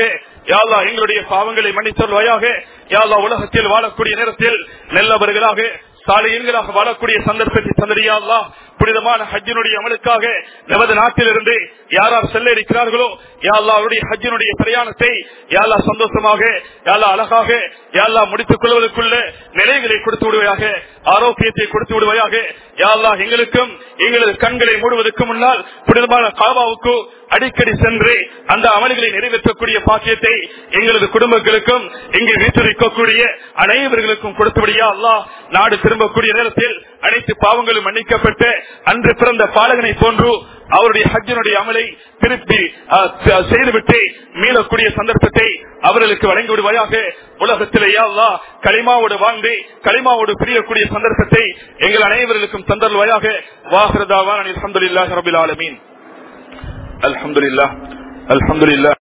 யாழ்லா எங்களுடைய பாவங்களை மன்னித்தருள்வாயாக யாழ்லா உலகத்தில் வாழக்கூடிய நேரத்தில் நல்லவர்களாக சாலையன்களாக வாழக்கூடிய சந்தர்ப்பத்தை தந்தடியா புனிதமான ஹஜ்ஜினுடைய அமலுக்காக நமது நாட்டிலிருந்து யார் யார் செல்ல இருக்கிறார்களோ யாழ்லா அவருடைய ஹஜ்ஜினுடைய பிரயாணத்தை யாழ்லா சந்தோஷமாக யாழ்லா அழகாக யாழ்லா முடித்துக் கொள்வதற்குள்ள நிலைகளை கொடுத்து விடுவாயாக ஆரோக்கியத்தை கொடுத்து விடுவாயாக யாழ்லா எங்களுக்கும் எங்களது கண்களை மூடுவதற்கு முன்னால் புனிதமான காபாவுக்கு அடிக்கடி சென்று அந்த அமல்களை நிறைவேற்றக்கூடிய பாக்கியத்தை எங்களது குடும்பங்களுக்கும் இங்கு வீட்டிருக்கக்கூடிய அனைவர்களுக்கும் கொடுத்தபடியா அல்லாஹ் நாடு திரும்பக்கூடிய நேரத்தில் அனைத்து பாவங்களும் மன்னிக்கப்பட்டு அன்று பிறந்த பாலகனை போன்று அவருடைய ஹஜ்ஜனுடைய அமலை திருப்பி அஹ், ச- செய்துவிட்டு மீளக்கூடிய சந்தர்ப்பத்தை அவர்களுக்கு வழங்கி விடுவாயாக உலகத்திலேயே அல்லா களிமாவோடு வாழ்ந்து களிமாவோடு பிரியக்கூடிய சந்தர்ப்பத்தை எங்கள் அனைவர்களுக்கும் தந்தல்வாயாக வாகரதாவான் அலமதுல்லாஹ் ரபில் ஆலமீன் அல்ஹம்துலில்லாஹ் அல்ஹம்துலில்லாஹ்